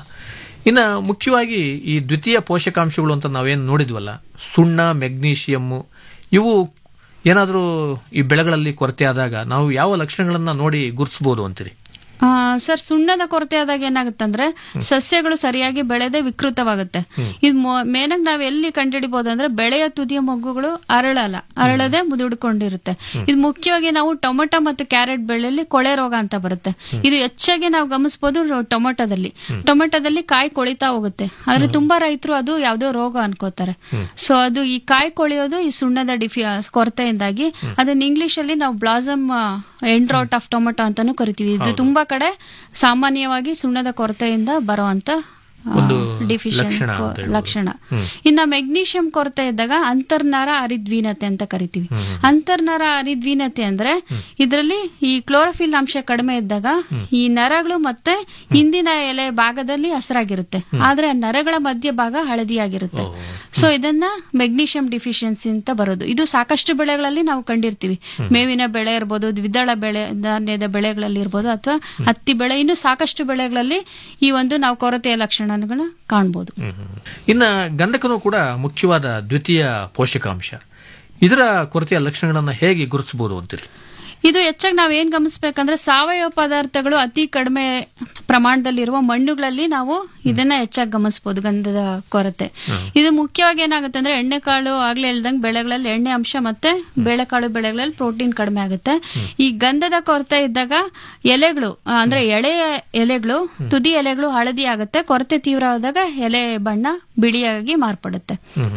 ಇನ್ನ ಮುಖ್ಯವಾಗಿ ಈ ದ್ವಿತೀಯ ಪೋಷಕಾಂಶಗಳು ಅಂತ ನಾವೇನು ನೋಡಿದ್ವಲ್ಲ ಸುಣ್ಣ ಮೆಗ್ನೀಷಿಯಮ್ ಇವು ಏನಾದರೂ ಈ ಬೆಳೆಗಳಲ್ಲಿ ಕೊರತೆ ಆದಾಗ ನಾವು ಯಾವ ಲಕ್ಷಣಗಳನ್ನ ನೋಡಿ ಗುರುತಿಸಬಹುದು ಅಂತೀರಿ ಆ, ಸರ್ ಸುಣ್ಣದ ಕೊರತೆ ಆದಾಗ ಏನಾಗುತ್ತೆ ಅಂದ್ರೆ ಸಸ್ಯಗಳು ಸರಿಯಾಗಿ ಬೆಳೆದೇ ವಿಕೃತವಾಗುತ್ತೆ ಇದು ಮೇನಾಗಿ ನಾವ್ ಎಲ್ಲಿ ಕಂಡುಹಿಡಿಬಹುದು ಅಂದ್ರೆ ಬೆಳೆಯ ತುದಿಯ ಮೊಗ್ಗುಗಳು ಅರಳಲ್ಲ ಅರಳದೆ ಮುದುಡ್ಕೊಂಡಿರುತ್ತೆ ಇದು ಮುಖ್ಯವಾಗಿ ನಾವು ಟೊಮೊಟೊ ಮತ್ತು ಕ್ಯಾರೆಟ್ ಬೆಳೆಯಲ್ಲಿ ಕೊಳೆ ರೋಗ ಅಂತ ಬರುತ್ತೆ ಇದು ಹೆಚ್ಚಾಗಿ ನಾವು ಗಮನಿಸಬಹುದು ಟೊಮೊಟೊದಲ್ಲಿ ಟೊಮೊಟೊದಲ್ಲಿ ಕಾಯಿ ಕೊಳಿತಾ ಹೋಗುತ್ತೆ ಆದ್ರೆ ತುಂಬಾ ರೈತರು ಅದು ಯಾವ್ದೋ ರೋಗ ಅನ್ಕೋತಾರೆ ಸೊ ಅದು ಈ ಕಾಯಿ ಕೊಳೆಯೋದು ಈ ಸುಣ್ಣದ ಡಿಫಿ ಕೊರತೆಯಿಂದಾಗಿ ಅದನ್ನ ಇಂಗ್ಲಿಷ್ ಅಲ್ಲಿ ನಾವು ಬ್ಲಾಸಮ್ ಎಂಡ್ರಾಟ್ ಆಫ್ ಟೊಮೊಟೊ ಅಂತಾನು ಕರಿತೀವಿ ಇದು ತುಂಬಾ ಕಡೆ ಸಾಮಾನ್ಯವಾಗಿ ಸುಣ್ಣದ ಕೊರತೆಯಿಂದ ಬರುವಂತ ಒಂದು ಡಿಫಿಷಿಯನ್ ಲಕ್ಷಣ ಅಂತ ಹೇಳ್ಬೋದು. ಲಕ್ಷಣ ಹ್ಮ್. ಇನ್ನ ಮೆಗ್ನೀಷಿಯಂ ಕೊರತೆ ಇದ್ದಾಗ ಅಂತರ್ನರ ಅರಿದ್ವೀನತೆ ಅಂತ ಕರಿತೀವಿ ಅಂತರ್ನರ ಅರಿದ್ವೀನತೆ ಅಂದ್ರೆ ಇದರಲ್ಲಿ ಈ ಕ್ಲೋರೋಫಿಲ್ ಅಂಶ ಕಡಿಮೆ ಇದ್ದಾಗ ಈ ನರಗಳು ಮತ್ತೆ ಹಿಂದಿನ ಎಲೆ ಭಾಗದಲ್ಲಿ ಹಸಿರಾಗಿರುತ್ತೆ ಆದ್ರೆ ಆ ನರಗಳ ಮಧ್ಯ ಭಾಗ ಹಳದಿಯಾಗಿರುತ್ತೆ ಸೊ ಇದನ್ನ ಮೆಗ್ನೀಷಿಯಂ ಡಿಫಿಷಿಯನ್ಸಿ ಅಂತ ಬರೋದು ಇದು ಸಾಕಷ್ಟು ಬೆಳೆಗಳಲ್ಲಿ ನಾವು ಕಂಡಿರ್ತೀವಿ ಮೇವಿನ ಬೆಳೆ ಇರ್ಬೋದು ದ್ವಿದಳ ಬೆಳೆ ಧಾನ್ಯದ ಬೆಳೆಗಳಲ್ಲಿ ಇರ್ಬೋದು ಅಥವಾ ಹತ್ತಿ ಬೆಳೆ ಇನ್ನು ಸಾಕಷ್ಟು ಬೆಳೆಗಳಲ್ಲಿ ಈ ಒಂದು ನಾವು ಕೊರತೆಯ ಲಕ್ಷಣಗಳನ್ನ ಕಾಣ್ಬೋದು ಇನ್ನ ಗಂಧಕನು ಕೂಡ ಮುಖ್ಯವಾದ ದ್ವಿತೀಯ ಪೋಷಕಾಂಶ ಇದರ ಕೊರತೆಯ ಲಕ್ಷಣಗಳನ್ನ ಹೇಗೆ ಗುರುತಿಸಬಹುದು ಅಂತೀರಿ ಇದು ಹೆಚ್ಚಾಗಿ ನಾವ್ ಏನ್ ಗಮನಿಸ್ಬೇಕಂದ್ರೆ ಸಾವಯವ ಪದಾರ್ಥಗಳು ಅತಿ ಕಡಿಮೆ ಪ್ರಮಾಣದಲ್ಲಿರುವ ಮಣ್ಣುಗಳಲ್ಲಿ ನಾವು ಇದನ್ನ ಹೆಚ್ಚಾಗಿ ಗಮನಿಸಬಹುದು ಗಂಧದ ಕೊರತೆ ಇದು ಮುಖ್ಯವಾಗಿ ಏನಾಗುತ್ತೆ ಅಂದ್ರೆ ಎಣ್ಣೆಕಾಳು ಆಗ್ಲೇ ಹೇಳ್ದಂಗೆ ಬೆಳೆಗಳಲ್ಲಿ ಎಣ್ಣೆ ಅಂಶ ಮತ್ತೆ ಬೇಳೆಕಾಳು ಬೆಳೆಗಳಲ್ಲಿ ಪ್ರೋಟೀನ್ ಕಡಿಮೆ ಆಗುತ್ತೆ ಈ ಗಂಧದ ಕೊರತೆ ಇದ್ದಾಗ ಎಲೆಗಳು ಆ, ಅಂದ್ರೆ ಎಳೆಯ ಎಲೆಗಳು ತುದಿ ಎಲೆಗಳು ಹಳದಿ ಆಗುತ್ತೆ ಕೊರತೆ ತೀವ್ರವಾದಾಗ ಎಲೆ ಬಣ್ಣ ಬಿಳಿಯಾಗಿ ಮಾರ್ಪಡುತ್ತೆ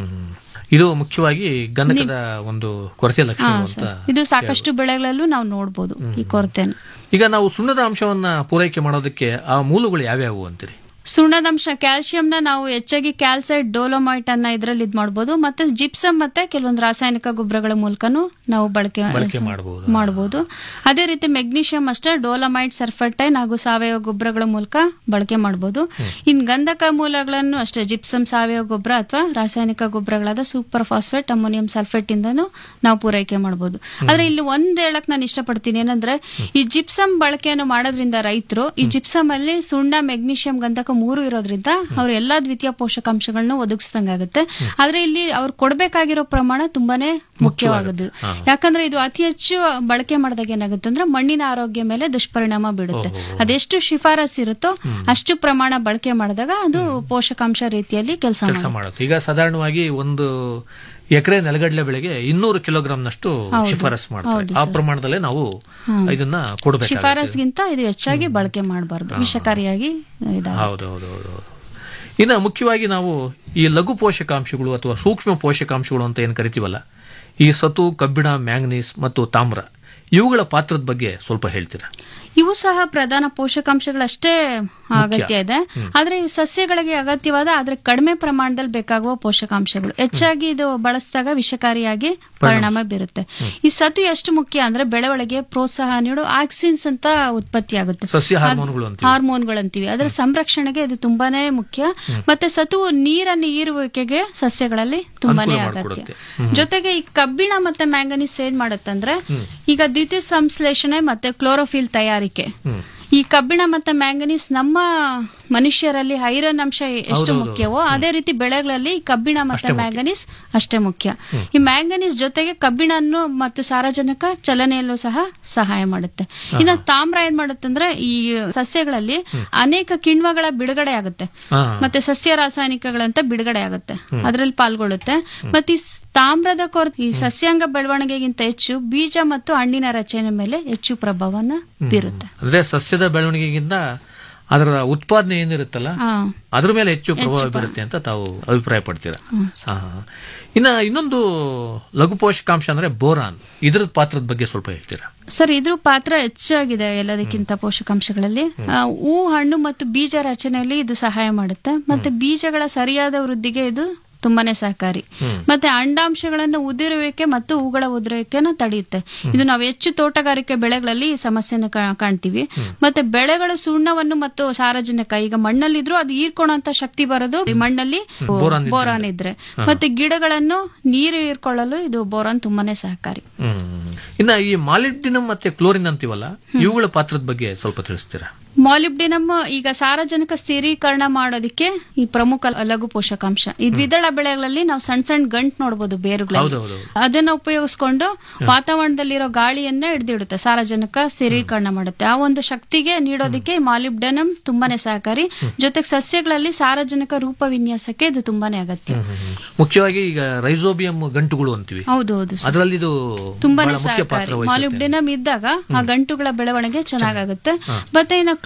ಇದು ಮುಖ್ಯವಾಗಿ ಗಂಧಕದ ಒಂದು ಕೊರತೆಯ ಲಕ್ಷಣ ಹಾ, ಅಂತ ಸರ್. ಇದು ಸಾಕಷ್ಟು ಬೆಳೆಗಳಲ್ಲೂ ನಾವು ನೋಡ್ಬೋದು ಈ ಕೊರತೆನ ಈಗ ನಾವು ಸುಣ್ಣದ ಅಂಶವನ್ನ ಪೂರೈಕೆ ಮಾಡೋದಕ್ಕೆ ಆ ಮೂಲಗಳು ಯಾವ್ಯಾವು ಅಂತೀರಿ ಸುಣ್ಣದಂಶ ಕ್ಯಾಲ್ಸಿಯಂನ ನಾವು ಹೆಚ್ಚಾಗಿ ಕ್ಯಾಲ್ಸೈಡ್ ಡೋಲೋಮೈಟ್ ಅನ್ನ ಇದರಲ್ಲಿ ಇದ್ ಮಾಡಬಹುದು ಮತ್ತೆ ಜಿಪ್ಸಮ್ ಮತ್ತೆ ಕೆಲವೊಂದು ರಾಸಾಯನಿಕ ಗೊಬ್ಬರಗಳ ಮೂಲಕನೂ ನಾವು ಬಳಕೆ ಬಳಕೆ ಮಾಡಬಹುದು ಮಾಡಬಹುದು ಅದೇ ರೀತಿ ಮೆಗ್ನೀಷಿಯಂ ಅಷ್ಟೇ ಡೋಲಮೈಟ್ ಸರ್ಫರ್ಟೈನ್ ಹಾಗೂ ಸಾವಯವ ಗೊಬ್ಬರಗಳ ಮೂಲಕ ಬಳಕೆ ಮಾಡಬಹುದು ಇನ್ ಗಂಧಕ ಮೂಲಗಳನ್ನು ಅಷ್ಟೇ ಜಿಪ್ಸಮ್ ಸಾವಯವ ಗೊಬ್ಬರ ಅಥವಾ ರಾಸಾಯನಿಕ ಗೊಬ್ಬರಗಳಾದ ಸೂಪರ್ ಫಾಸ್ಫೇಟ್ ಅಮೋನಿಯಂ ಸಲ್ಫೇಟ್ ಇಂದನೂ ನಾವು ಪೂರೈಕೆ ಮಾಡಬಹುದು ಆದ್ರೆ ಇಲ್ಲಿ ಒಂದ್ ಹೇಳಕ್ ನಾನು ಇಷ್ಟಪಡ್ತೀನಿ ಏನಂದ್ರೆ ಈ ಜಿಪ್ಸಮ್ ಬಳಕೆಯನ್ನು ಮಾಡೋದ್ರಿಂದ ರೈತರು ಈ ಜಿಪ್ಸಮ್ ಅಲ್ಲಿ ಸುಣ್ಣ ಮೆಗ್ನೀಷಿಯಂ ಗಂಧಕ ಮೂರು ಇರೋದ್ರಿಂದ ಅವ್ರು ಎಲ್ಲಾ ದ್ವಿತೀಯ ಪೋಷಕಾಂಶಗಳನ್ನ ಒದಗಿಸ್ದಂಗಾಗುತ್ತೆ ಆದ್ರೆ ಇಲ್ಲಿ ಅವ್ರು ಕೊಡ್ಬೇಕಾಗಿರೋ ಪ್ರಮಾಣ ತುಂಬಾನೇ ಮುಖ್ಯವಾಗುತ್ತೆ ಯಾಕಂದ್ರೆ ಇದು ಅತಿ ಹೆಚ್ಚು ಬಳಕೆ ಮಾಡಿದಾಗ ಏನಾಗುತ್ತೆ ಅಂದ್ರೆ ಮಣ್ಣಿನ ಆರೋಗ್ಯ ಮೇಲೆ ದುಷ್ಪರಿಣಾಮ ಬೀಳುತ್ತೆ ಅದೆಷ್ಟು ಶಿಫಾರಸ್ ಇರುತ್ತೋ ಅಷ್ಟು ಪ್ರಮಾಣ ಬಳಕೆ ಮಾಡಿದಾಗ ಅದು ಪೋಷಕಾಂಶ ರೀತಿಯಲ್ಲಿ ಕೆಲಸ ಕೆಲಸ ಮಾಡುತ್ತೆ ಈಗ ಸಾಧಾರಣವಾಗಿ ಒಂದು ಎಕರೆ ನೆಲಗಡಲೆ ಬೆಳೆಗೆ ಇನ್ನೂರು ಕಿಲೋಗ್ರಾಂನಷ್ಟು ಹೌದು. ಶಿಫಾರಸ್ ಮಾಡ್ತಾರೆ ಹೌದು ಆ ಸರ್. ಪ್ರಮಾಣದಲ್ಲೇ ನಾವು ಹ್ಮ್. ಇದನ್ನ ಕೊಡಬೇಕು ಶಿಫಾರಸ್ಗಿಂತ ಇದು ಹೆಚ್ಚಾಗಿ ಬಳಕೆ ಮಾಡಬಾರ್ದು ವಿಷಕಾರಿಯಾಗಿ ಇದಾಗ ಹೌದು ಹೌದು ಹೌದು ಹೌದು ಇನ್ನು ಮುಖ್ಯವಾಗಿ ನಾವು ಈ ಲಘು ಪೋಷಕಾಂಶಗಳು ಅಥವಾ ಸೂಕ್ಷ್ಮ ಪೋಷಕಾಂಶಗಳು ಅಂತ ಏನು ಕರಿತೀವಲ್ಲ ಈ ಸತು ಕಬ್ಬಿಣ ಮ್ಯಾಂಗನೀಸ್ ಮತ್ತು ತಾಮ್ರ ಇವುಗಳ ಪಾತ್ರದ ಬಗ್ಗೆ ಸ್ವಲ್ಪ ಹೇಳ್ತೀರಾ ಇವು ಸಹ ಪ್ರಧಾನ ಪೋಷಕಾಂಶಗಳಷ್ಟೇ ಅಗತ್ಯ ಇದೆ ಆದ್ರೆ ಇವು ಸಸ್ಯಗಳಿಗೆ ಅಗತ್ಯವಾದ ಆದ್ರೆ ಕಡಿಮೆ ಪ್ರಮಾಣದಲ್ಲಿ ಬೇಕಾಗುವ ಪೋಷಕಾಂಶಗಳು ಹೆಚ್ಚಾಗಿ ಇದು ಬಳಸಿದಾಗ ವಿಷಕಾರಿಯಾಗಿ ಪರಿಣಾಮ ಬೀರುತ್ತೆ ಈ ಸತು ಎಷ್ಟು ಮುಖ್ಯ ಅಂದ್ರೆ ಬೆಳವಣಿಗೆ ಪ್ರೋತ್ಸಾಹ ನೀಡು ಆಕ್ಸಿನ್ಸ್ ಅಂತ ಉತ್ಪತ್ತಿ ಆಗುತ್ತೆ ಸಸ್ಯ ಹಾರ್ಮೋನ್ಗಳು ಅಂತೀವಿ. ಹಾರ್ಮೋನ್ಗಳಂತೀವಿ ಅದರ ಸಂರಕ್ಷಣೆಗೆ ಇದು ತುಂಬಾನೇ ಮುಖ್ಯ ಮತ್ತೆ ಸತುವು ನೀರನ್ನು ಹೀರುವಿಕೆಗೆ ಸಸ್ಯಗಳಲ್ಲಿ ತುಂಬಾನೇ ಅನುಕೂಲ ಅಗತ್ಯ ಮಾಡ್ಕೊಡುತ್ತೆ. ಹ್ಮ್. ಜೊತೆಗೆ ಈ ಕಬ್ಬಿಣ ಮತ್ತೆ ಮ್ಯಾಂಗನೀಸ್ ಏನ್ ಮಾಡುತ್ತಂದ್ರೆ ಈಗ ದ್ವಿತೀಯ ಸಂಶ್ಲೇಷಣೆ ಮತ್ತೆ ಕ್ಲೋರೋಫಿಲ್ ತಯಾರಿಕೆ ಈ ಕಬ್ಬಿಣ ಮತ್ತೆ ಮ್ಯಾಂಗನೀಸ್ ನಮ್ಮ ಮನುಷ್ಯರಲ್ಲಿ ಐರನ್ ಅಂಶ ಎಷ್ಟು ಹೌದೌದು. ಮುಖ್ಯವೋ ಅದೇ ರೀತಿ ಬೆಳೆಗಳಲ್ಲಿ ಈ ಕಬ್ಬಿಣ ಮತ್ತೆ ಅಷ್ಟೇ ಮುಖ್ಯ. ಮ್ಯಾಂಗನೀಸ್ ಅಷ್ಟೇ ಮುಖ್ಯ ಈ ಮ್ಯಾಂಗನೀಸ್ ಜೊತೆಗೆ ಕಬ್ಬಿಣನ್ನು ಮತ್ತು ಸಾರಜನಕ ಚಲನೆಯಲ್ಲೂ ಸಹ ಸಹಾಯ ಮಾಡುತ್ತೆ ಇನ್ನು ತಾಮ್ರ ಏನ್ ಮಾಡುತ್ತಂದ್ರೆ ಈ ಸಸ್ಯಗಳಲ್ಲಿ ಅನೇಕ ಕಿಣ್ವಗಳ ಬಿಡುಗಡೆ ಆಗುತ್ತೆ ಹಾ. ಮತ್ತೆ ಸಸ್ಯ ರಾಸಾಯನಿಕಗಳಂತ ಬಿಡುಗಡೆ ಆಗುತ್ತೆ ಅದರಲ್ಲಿ ಪಾಲ್ಗೊಳ್ಳುತ್ತೆ ಮತ್ತೆ ಈ ಸ್- ತಾಮ್ರದ ಕೊರತೆ ಈ ಸಸ್ಯಾಂಗ ಬೆಳವಣಿಗೆಗಿಂತ ಹೆಚ್ಚು ಬೀಜ ಮತ್ತು ಹಣ್ಣಿನ ರಚನೆ ಮೇಲೆ ಹೆಚ್ಚು ಪ್ರಭಾವನ ಬೀರುತ್ತೆ ಅಂದ್ರೆ ಸಸ್ಯದ ಬೆಳವಣಿಗೆಗಿಂತ ಅದರ ಉತ್ಪಾದನೆ ಏನಿರುತ್ತಲ್ಲ ಹಾ. ಅದ್ರ ಮೇಲೆ ಹೆಚ್ಚು ಪ್ರಭಾವ ಹೆಚ್ಚು ಪ್ರ- ಬೀರುತ್ತೆ ಅಂತ ತಾವು ಅಭಿಪ್ರಾಯ ಪಡ್ತೀರಾ ಹ್ಮ್, ಹಾ. ಇನ್ನ ಇನ್ನೊಂದು ಲಘು ಪೋಷಕಾಂಶ ಅಂದ್ರೆ ಬೋರಾನ್ ಇದ್ರ ಪಾತ್ರದ ಬಗ್ಗೆ ಸ್ವಲ್ಪ ಹೇಳ್ತೀರಾ ಸರ್ ಇದ್ರ ಪಾತ್ರ ಹೆಚ್ಚಾಗಿದೆ ಎಲ್ಲದಕ್ಕಿಂತ ಪೋಷಕಾಂಶಗಳಲ್ಲಿ ಆ, ಹೂ ಹಣ್ಣು ಮತ್ತು ಬೀಜ ರಚನೆಯಲ್ಲಿ ಇದು ಸಹಾಯ ಮಾಡುತ್ತೆ ಮತ್ತೆ ಬೀಜಗಳ ಸರಿಯಾದ ವೃದ್ಧಿಗೆ ಇದು ತುಂಬಾನೇ ಸಹಕಾರಿ ಮತ್ತೆ ಅಂಡಾಂಶಗಳನ್ನು ಉದುರುವಿಕೆ ಮತ್ತು ಹೂಗಳ ಉದುರುವಿಕೆನ ತಡೆಯುತ್ತೆ ಇದು ನಾವು ಹೆಚ್ಚು ತೋಟಗಾರಿಕೆ ಬೆಳೆಗಳಲ್ಲಿ ಈ ಸಮಸ್ಯೆನ ಕಾ- ಕಾಣ್ತೀವಿ ಮತ್ತೆ ಬೆಳೆಗಳ ಸುಣ್ಣವನ್ನು ಮತ್ತು ಸಾರಜನಕ ಈಗ ಮಣ್ಣಲ್ಲಿದ್ರು ಅದು ಹೀರ್ಕೊಳ್ಳುವಂತ ಶಕ್ತಿ ಬರೋದು ಈ ಮಣ್ಣಲ್ಲಿ ಬೋರಾನ್ ಇದ್ರೆ. ಬೋರಾನ್ ಇದ್ರೆ ಮತ್ತೆ ಗಿಡಗಳನ್ನು ನೀರು ಹೀರ್ಕೊಳ್ಳಲು ಇದು ಬೋರಾನ್ ತುಂಬಾನೇ ಸಹಕಾರಿ ಹ್ಮ್ ಇನ್ನ ಈ ಮಾಲಿಬ್ಡಿನಮ್ ಮತ್ತೆ ಕ್ಲೋರಿನ್ ಅಂತೀವಲ್ಲ ಇವುಗಳ ಪಾತ್ರದ ಬಗ್ಗೆ ಸ್ವಲ್ಪ ತಿಳಿಸ್ತೀರಾ ಮಾಲಿಬ್ಡಿನಮ್ ಈಗ ಸಾರಜನಕ ಸ್ಥಿರೀಕರಣ ಮಾಡೋದಕ್ಕೆ ಈ ಪ್ರಮುಖ ಲಘು ಪೋಷಕಾಂಶ ಈ ದ್ವಿದಳ ಬೆಳೆಗಳಲ್ಲಿ ನಾವು ಸಣ್ಣ ಸಣ್ಣ ಗಂಟ್ ನೋಡಬಹುದು ಬೇರುಗಳಲ್ಲಿ ಹೌದೌದು ಅದನ್ನ ಉಪಯೋಗಿಸ್ಕೊಂಡು ವಾತಾವರಣದಲ್ಲಿರೋ ಗಾಳಿಯನ್ನ ಹಿಡಿದಿಡುತ್ತೆ ಸಾರಜನಕ ಸ್ಥಿರೀಕರಣ ಮಾಡುತ್ತೆ ಆ ಒಂದು ಶಕ್ತಿಗೆ ನೀಡೋದಕ್ಕೆ ಮಾಲಿಬ್ಡನಮ್ ತುಂಬಾನೇ ಸಹಕಾರಿ ಜೊತೆಗೆ ಸಸ್ಯಗಳಲ್ಲಿ ಸಾರಜನಕ ರೂಪ ವಿನ್ಯಾಸಕ್ಕೆ ಇದು ತುಂಬಾನೇ ಅಗತ್ಯ ಮುಖ್ಯವಾಗಿ ಈಗ ರೈಸೋಬಿಯಂ ಗಂಟುಗಳು ಅಂತೀವಿ ಹೌದು ಹೌದು ಸರ್. ಅದರಲ್ಲಿ ಇದು ತುಂಬಾನೇ ಬಹಳ ಮುಖ್ಯ ಸಹಕಾರಿ ಪಾತ್ರ ವಹಿಸುತ್ತೆ ಮಾಲಿಬ್ಡಿನಮ್ ಇದ್ದಾಗ ಆ ಗಂಟುಗಳ ಬೆಳವಣಿಗೆ ಚೆನ್ನಾಗಾಗುತ್ತೆ ಮತ್ತೆ ಇನ್ನು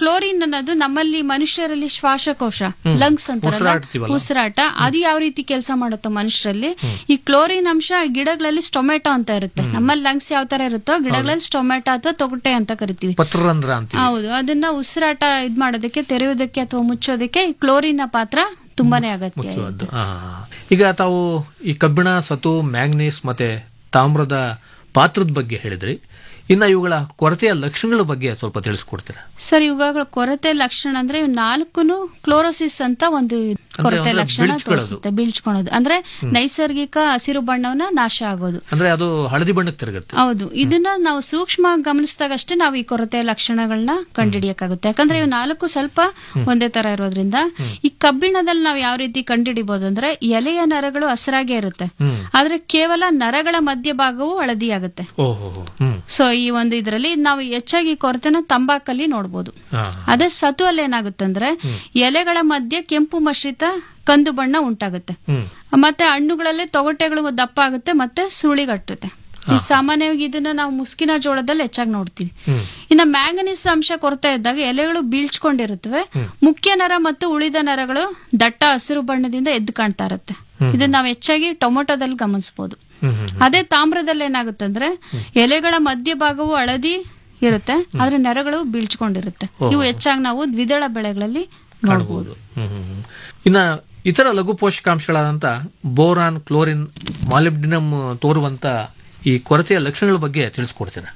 ಕ್ಲೋರಿನ್ ಅನ್ನೋದು ನಮ್ಮಲ್ಲಿ ಮನುಷ್ಯರಲ್ಲಿ ಶ್ವಾಸಕೋಶ ಹ್ಮ್. ಲಂಗ್ಸ್ ಅಂತಾರಲ್ಲ ಉಸಿರಾಡ್ತೀವಲ್ಲ? ಉಸಿರಾಟ ಅದು ಯಾವ ರೀತಿ ಕೆಲಸ ಮಾಡುತ್ತೋ ಮನುಷ್ಯರಲ್ಲಿ ಈ ಕ್ಲೋರಿನ್ ಅಂಶ ಗಿಡಗಳಲ್ಲಿ ಸ್ಟೊಮೆಟೊ ಅಂತ ಇರುತ್ತೆ ನಮ್ಮಲ್ಲಿ ಲಂಗ್ಸ್ ಯಾವ ತರ ಇರುತ್ತೋ ಗಿಡಗಳಲ್ಲಿ ಸ್ಟೊಮೆಟೊ ಅಥವಾ ತೊಗಟೆ ಅಂತ ಕರಿತೀವಿ ಪತ್ರರಂಧ್ರ ಅಂತೀವಿ ಹೌದು ಅದನ್ನ ಉಸಿರಾಟ ಇದ್ ಮಾಡೋದಕ್ಕೆ ತೆರೆಯೋದಕ್ಕೆ ಅಥವಾ ಮುಚ್ಚೋದಕ್ಕೆ ಈ ಕ್ಲೋರಿನ್ ಪಾತ್ರ ತುಂಬಾನೇ ಅಗತ್ಯ ಇದೆ. ಮುಖ್ಯವಾದ್ದು ಆ. ಈಗ ತಾವು ಈ ಕಬ್ಬಿಣ ಸತು ಮ್ಯಾಂಗ್ನೀಸ್ ಮತ್ತೆ ತಾಮ್ರದ ಪಾತ್ರದ ಬಗ್ಗೆ ಹೇಳಿದ್ರಿ ಇನ್ನ ಇವುಗಳ ಕೊರತೆಯ ಲಕ್ಷಣಗಳ ಬಗ್ಗೆ ಸ್ವಲ್ಪ ತಿಳಿಸ್ಕೊಡ್ತೀರಾ ಸರ್ ಇವಾಗ ಕೊರತೆ ಲಕ್ಷಣ ಅಂದ್ರೆ ಇವ್ ನಾಲ್ಕುನು ಕ್ಲೋರೋಸಿಸ್ ಅಂತ ಒಂದು ಕೊರತೆ ಅಂದ್ರೆ ಲಕ್ಷಣ ಬೀಳ್ಸ್ಕೊಳ್ಳೋದು. ತೋರಿಸುತ್ತೆ ಬೀಳ್ಸ್ಕೊಳೋದು ಅಂದ್ರೆ ನೈಸರ್ಗಿಕ ಹಸಿರು ಬಣ್ಣವನ್ನ ನಾಶ ಆಗೋದು ಅಂದ್ರೆ ಅದು ಹಳದಿ ಬಣ್ಣಕ್ಕೆ ತಿರುಗುತ್ತೆ ಹೌದು ಇದನ್ನ ನಾವು ಸೂಕ್ಷ್ಮ ಗಮನಿಸಿದಾಗಷ್ಟೇ ನಾವು ಈ ಕೊರತೆ ಲಕ್ಷಣಗಳನ್ನ ಕಂಡುಹಿಡಿಯಕ್ಕಾಗುತ್ತೆ ಯಾಕಂದ್ರೆ ಇವು ನಾಲ್ಕು ಸ್ವಲ್ಪ ಒಂದೇ ತರ ಇರೋದ್ರಿಂದ ಈ ಕಬ್ಬಿಣದಲ್ಲಿ ನಾವು ಯಾವ ರೀತಿ ಕಂಡುಹಿಡಿಬಹುದು ಅಂದ್ರೆ ಎಲೆಯ ನರಗಳು ಹಸಿರಾಗೇ ಇರುತ್ತೆ ಹ್ಮ್. ಆದ್ರೆ ಕೇವಲ ನರಗಳ ಮಧ್ಯಭಾಗವು ಹಳದಿ ಆಗುತ್ತೆ ಓಹೋ ಹ್ಮ್ ಸೊ ಈ ಒಂದು ಇದರಲ್ಲಿ ನಾವು ಹೆಚ್ಚಾಗಿ ಕೊರತೆನ ತಂಬಾಕಲ್ಲಿ ನೋಡ್ಬೋದು ಆ. ಅದೇ ಸತು ಅಲ್ಲಿ ಏನಾಗುತ್ತಂದ್ರೆ ಎಲೆಗಳ ಮಧ್ಯೆ ಕೆಂಪು ಮಿಶ್ರಿತ ಕಂದು ಬಣ್ಣ ಉಂಟಾಗುತ್ತೆ ಹ್ಮ್ ಮತ್ತೆ ಹಣ್ಣುಗಳಲ್ಲಿ ತೊಗಟೆಗಳು ದಪ್ಪ ಆಗುತ್ತೆ ಮತ್ತೆ ಸುಳಿಗಟ್ಟುತ್ತೆ ಈ ಸಾಮಾನ್ಯವಾಗಿ ಇದನ್ನ ನಾವು ಮುಸ್ಕಿನ ಜೋಳದಲ್ಲಿ ಹೆಚ್ಚಾಗಿ ನೋಡ್ತೀವಿ ಹ್ಮ್ ಇನ್ನ ಮ್ಯಾಂಗನೀಸ್ ಅಂಶ ಕೊರತೆ ಇದ್ದಾಗ ಎಲೆಗಳು ಬೀಳ್ಸ್ಕೊಂಡಿರುತ್ತವೆ ಮುಖ್ಯ ನರ ಮತ್ತು ಉಳಿದ ನರಗಳು ದಟ್ಟ ಹಸಿರು ಬಣ್ಣದಿಂದ ಎದ್ದು ಕಾಣ್ತಾ ಇರುತ್ತೆ ಇದನ್ನ ನಾವು ಹೆಚ್ಚಾಗಿ ಟೊಮೊಟೊದಲ್ಲಿ ಗಮನಿಸಬಹುದು ಹ್ಮ್ ಹ್ಮ್ ಅದೇ ತಾಮ್ರದಲ್ಲಿ ಏನಾಗುತ್ತಂದ್ರೆ ಎಲೆಗಳ ಮಧ್ಯಭಾಗವು ಹಳದಿ ಇರುತ್ತೆ ಆದ್ರೆ ನೆರಗಳು ಬೀಳ್ಸ್ಕೊಂಡಿರುತ್ತೆ ಇವು ಹೆಚ್ಚಾಗಿ ನಾವು ದ್ವಿದಳ ಬೆಳೆಗಳಲ್ಲಿ ನೋಡಬಹುದು ಹ್ಮ್ ಹ್ಮ್ ಹ್ಮ್. ಇನ್ನ ಇತರ ಲಘು ಪೋಷಕಾಂಶಗಳಾದಂತ ಬೋರಾನ್ ಕ್ಲೋರಿನ್ ಮಾಲಿಬ್ಡಿನಮ್ ತೋರುವಂತ ಈ ಕೊರತೆಯ ಲಕ್ಷಣಗಳ ಬಗ್ಗೆ ತಿಳಿಸ್ಕೊಡ್ತೀರಾ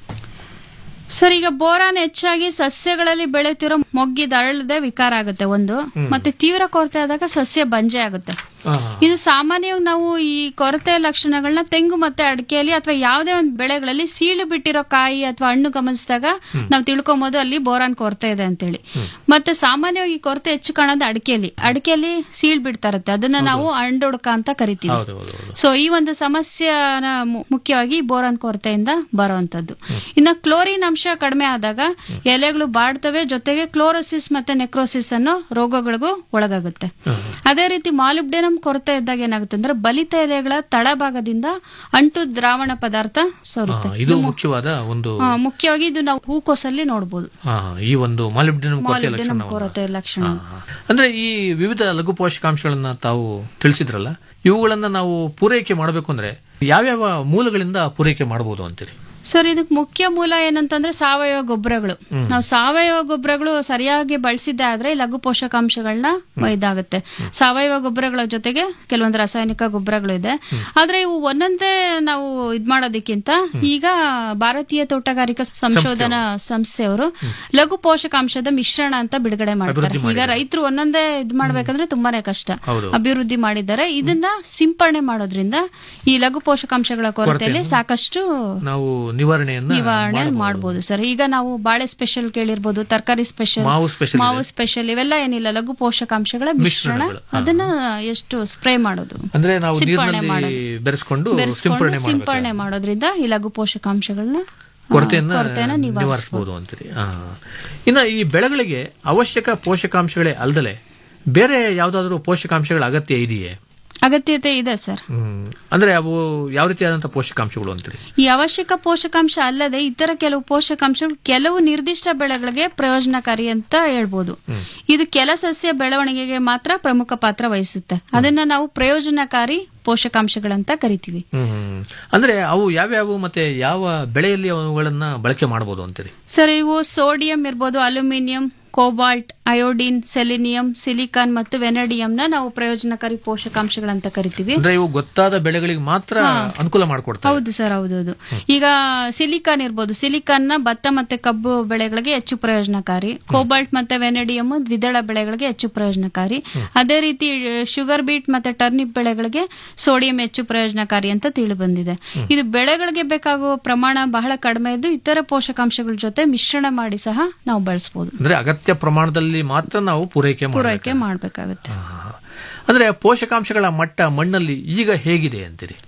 ಸರ್ ಈಗ ಬೋರಾನ್ ಹೆಚ್ಚಾಗಿ ಸಸ್ಯಗಳಲ್ಲಿ ಬೆಳೆತಿರೋ ಮೊಗ್ಗಿದ ಅರಳದೆ ವಿಕಾರ ಆಗುತ್ತೆ ಒಂದು ಮತ್ತೆ ತೀವ್ರ ಕೊರತೆ ಆದಾಗ ಸಸ್ಯ ಬಂಜೆ ಆಗುತ್ತೆ ಇದು ಸಾಮಾನ್ಯವಾಗಿ ನಾವು ಈ ಕೊರತೆ ಲಕ್ಷಣಗಳನ್ನ ತೆಂಗು ಮತ್ತೆ ಅಡಿಕೆಯಲ್ಲಿ ಅಥವಾ ಯಾವುದೇ ಒಂದು ಬೆಳೆಗಳಲ್ಲಿ ಸೀಳು ಬಿಟ್ಟಿರೋ ಕಾಯಿ ಅಥವಾ ಹಣ್ಣು ಗಮನಿಸಿದಾಗ ನಾವು ತಿಳ್ಕೊಬಹುದು ಅಲ್ಲಿ ಬೋರಾನ್ ಕೊರತೆ ಇದೆ ಅಂತೇಳಿ ಮತ್ತೆ ಸಾಮಾನ್ಯವಾಗಿ ಈ ಕೊರತೆ ಹೆಚ್ಚು ಕಾಣೋದು ಅಡಿಕೆಯಲ್ಲಿ ಅಡಿಕೆಯಲ್ಲಿ ಸೀಳ್ ಬಿಡ್ತಾ ಇರುತ್ತೆ ಅದನ್ನ ನಾವು ಅಂಡೊಡ್ಕ ಅಂತ ಕರಿತೀವಿ ಹೌದು ಹೌದು ಹೌದು ಸೊ ಈ ಒಂದು ಸಮಸ್ಯೆನ ಮು- ಮುಖ್ಯವಾಗಿ ಬೋರಾನ್ ಕೊರತೆಯಿಂದ ಬರುವಂತದ್ದು ಇನ್ನು ಕ್ಲೋರಿನ್ ಅಂಶ ಕಡಿಮೆ ಆದಾಗ ಎಲೆಗಳು ಬಾಡ್ತವೆ ಜೊತೆಗೆ ಕ್ಲೋರೋಸಿಸ್ ಮತ್ತೆ ನೆಕ್ರೋಸಿಸ್ ಅನ್ನೋ ರೋಗಗಳಿಗೂ ಒಳಗಾಗುತ್ತೆ ಅದೇ ರೀತಿ ಮಾಲಿಬ್ಡೆನಮ್ ಕೊರತೆ ಇದ್ದಾಗ ಏನಾಗುತ್ತೆ ಅಂದ್ರೆ ಬಲಿತ ಎಲೆಗಳ ತಳಭಾಗದಿಂದ ಅಂಟು ದ್ರಾವಣ ಪದಾರ್ಥ ಸೋರುತ್ತೆ ಆ, ಇದು ಮುಖ್ಯವಾದ ಒಂದು ಆ, ಮುಖ್ಯವಾಗಿ ಇದು ನಾವು ಹೂಕೋಸಲ್ಲಿ ನೋಡಬಹುದು ಆ, ಈ ಒಂದು ಮಾಲಿಬ್ಡಿನಮ್ ಕೊರತೆಯ ಮಾಲಿಬ್ಡೆನಮ್ ಲಕ್ಷಣ ಕೊರತೆ ಲಕ್ಷಣ ಅಂದ್ರೆ ಈ ವಿವಿಧ ಲಘು ಪೋಷಕಾಂಶಗಳನ್ನ ತಾವು ತಿಳಿಸಿದ್ರಲ್ಲ ಇವುಗಳನ್ನ ನಾವು ಪೂರೈಕೆ ಮಾಡಬೇಕು ಅಂದ್ರೆ ಯಾವ್ಯಾವ ಮೂಲಗಳಿಂದ ಪೂರೈಕೆ ಮಾಡಬಹುದು ಅಂತೀರಿ ಸರ್ ಇದಕ್ಕೆ ಮುಖ್ಯ ಮೂಲ ಏನಂತಂದ್ರೆ ಸಾವಯವ ಗೊಬ್ಬರಗಳು ನಾವು ಸಾವಯವ ಗೊಬ್ಬರಗಳು ಸರಿಯಾಗಿ ಬಳಸಿದ್ದೆ ಆದ್ರೆ ಈ ಲಘು ಪೋಷಕಾಂಶಗಳನ್ನ ಇದಾಗುತ್ತೆ ಸಾವಯವ ಗೊಬ್ಬರಗಳ ಜೊತೆಗೆ ಕೆಲವೊಂದು ರಾಸಾಯನಿಕ ಗೊಬ್ಬರಗಳು ಇದೆ ಆದ್ರೆ ಇವು ಒಂದೊಂದೇ ನಾವು ಇದ್ ಮಾಡೋದಕ್ಕಿಂತ ಈಗ ಭಾರತೀಯ ತೋಟಗಾರಿಕಾ ಸಂಶೋಧನಾ ಸಂಸ್ಥೆಯವರು ಲಘು ಪೋಷಕಾಂಶದ ಮಿಶ್ರಣ ಅಂತ ಬಿಡುಗಡೆ ಮಾಡ್ತಾರೆ ಈಗ ರೈತರು ಒಂದೊಂದೇ ಇದ್ ಮಾಡ್ಬೇಕಂದ್ರೆ ತುಂಬಾನೇ ಕಷ್ಟ ಹೌದು. ಅಭಿವೃದ್ಧಿ ಮಾಡಿದ್ದಾರೆ ಇದನ್ನ ಸಿಂಪರಣೆ ಮಾಡೋದ್ರಿಂದ ಈ ಲಘು ಪೋಷಕಾಂಶಗಳ ಕೊರತೆಯಲ್ಲಿ ಸಾಕಷ್ಟು ನಾವು ನಿವಾರಣೆಯನ್ನ ನಿವಾರಣೆ ಮಾಡಬಹುದು ಸರ್ ಈಗ ನಾವು ಬಾಳೆ ಸ್ಪೆಷಲ್ ಕೇಳಿರ್ಬೋದು ತರಕಾರಿ ಸ್ಪೆಷಲ್ ಮಾವು special ಮಾವು ಇದೆ. ಸ್ಪೆಷಲ್ ಇವೆಲ್ಲ ಏನಿಲ್ಲ ಲಘು ಪೋಷಕಾಂಶಗಳ ಮಿಶ್ರಣ ಮಿಶ್ರಣಗಳು, ಹಾ. ಅದನ್ನ ಎಷ್ಟು ಸ್ಪ್ರೇ ಮಾಡೋದು ಅಂದ್ರೆ ನಾವು ಸಿಂಪರಣೆ ನೀರಿನಲ್ಲಿ ಮಾಡೋದು. ಬೆರೆಸ್ಕೊಂಡು ಬೆರೆಸ್ಕೊಂಡು ಸಿಂಪರಣೆ ಸಿಂಪರಣೆ ಮಾಡಬೇಕು ಮಾಡೋದ್ರಿಂದ ಈ ಲಘು ಪೋಷಕಾಂಶಗಳನ್ನ ಆ, ಕೊರತೆಯನ್ನ ಕೊರತೆಯನ್ನ ನಿವಾರಿಸಬಹುದು ನಿವಾರಿಸಬಹುದು ಅಂತೀರಿ ಆ. ಇನ್ನ ಈ ಬೆಳೆಗಳಿಗೆ ಅವಶ್ಯಕ ಪೋಷಕಾಂಶಗಳೇ ಅಲ್ಲದೆ ಬೇರೆ ಯಾವ್ದಾದ್ರು ಪೋಷಕಾಂಶಗಳ ಅಗತ್ಯ ಇದೆಯೇ ಅಗತ್ಯತೆ ಇದೆ ಸರ್ ಹ್ಮ್ ಅಂದ್ರೆ ಅವು ಯಾವ ರೀತಿಯಾದಂತಹ ಪೋಷಕಾಂಶಗಳು ಅಂತೀರಿ ಈ ಅವಶ್ಯಕ ಪೋಷಕಾಂಶ ಅಲ್ಲದೆ ಇತರ ಕೆಲವು ಪೋಷಕಾಂಶಗಳು ಕೆಲವು ನಿರ್ದಿಷ್ಟ ಬೆಳೆಗಳಿಗೆ ಪ್ರಯೋಜನಕಾರಿ ಅಂತ ಹೇಳ್ಬೋದು ಇದು ಕೆಲ ಸಸ್ಯ ಬೆಳವಣಿಗೆಗೆ ಮಾತ್ರ ಪ್ರಮುಖ ಪಾತ್ರ ವಹಿಸುತ್ತೆ ಅದನ್ನ ನಾವು ಪ್ರಯೋಜನಕಾರಿ ಪೋಷಕಾಂಶಗಳಂತ ಕರಿತೀವಿ ಹ್ಮ್ ಅಂದ್ರೆ ಅವು ಯಾವ್ಯಾವು ಮತ್ತೆ ಯಾವ ಬೆಳೆಯಲ್ಲಿ ಅವುಗಳನ್ನ ಬಳಕೆ ಮಾಡಬಹುದು ಅಂತೀರಿ ಸರ್ ಇವು ಸೋಡಿಯಂ ಇರ್ಬೋದು aluminium cobalt iodine selenium silicon ಮತ್ತು ವೆನಡಿಯಂನ ನಾವು ಪ್ರಯೋಜನಕಾರಿ ಪೋಷಕಾಂಶಗಳಂತ ಕರಿತೀವಿ ಅಂದ್ರೆ ಇವು ಗೊತ್ತಾದ ಬೆಳೆಗಳಿಗೆ ಮಾತ್ರ ಅನುಕೂಲ ಮಾಡಿಕೊಡ್ತಾರೆ ಹೌದು ಸರ್ ಹೌದೌದು ಈಗ ಸಿಲಿಕಾನ್ ಇರ್ಬೋದು ಸಿಲಿಕಾನ್ ನ ಭತ್ತ ಮತ್ತೆ ಕಬ್ಬು ಬೆಳೆಗಳಿಗೆ ಹೆಚ್ಚು ಪ್ರಯೋಜನಕಾರಿ ಕೋಬಾಲ್ಟ್ ಮತ್ತೆ ವೆನೆಡಿಯಮ್ ದ್ವಿದಳ ಬೆಳೆಗಳಿಗೆ ಹೆಚ್ಚು ಪ್ರಯೋಜನಕಾರಿ ಅದೇ ರೀತಿ ಶುಗರ್ ಬೀಟ್ ಮತ್ತೆ ಟರ್ನಿಪ್ ಬೆಳೆಗಳಿಗೆ ಸೋಡಿಯಂ ಹೆಚ್ಚು ಪ್ರಯೋಜನಕಾರಿ ಅಂತ ತಿಳಿ ಬಂದಿದೆ ಇದು ಬೆಳೆಗಳಿಗೆ ಬೇಕಾಗುವ ಪ್ರಮಾಣ ಬಹಳ ಕಡಿಮೆ ಇದ್ದು ಇತರ ಪೋಷಕಾಂಶಗಳ ಜೊತೆ ಮಿಶ್ರಣ ಮಾಡಿ ಸಹ ನಾವು ಬಳಸಬಹುದು ಅಂದ್ರೆ ಅಗತ್ಯ ಪ್ರಮಾಣದಲ್ಲಿ ಮಾತ್ರ ನಾವು ಪೂರೈಕೆ ಮಾಡಬೇಕು ಪೂರೈಕೆ ಮಾಡಬೇಕಾಗುತ್ತೆ ಅಂದ್ರೆ ಪೋಷಕಾಂಶಗಳ ಮಟ್ಟ ಮಣ್ಣಲ್ಲಿ ಈಗ ಹೇಗಿದೆ ಅಂತೀರಿ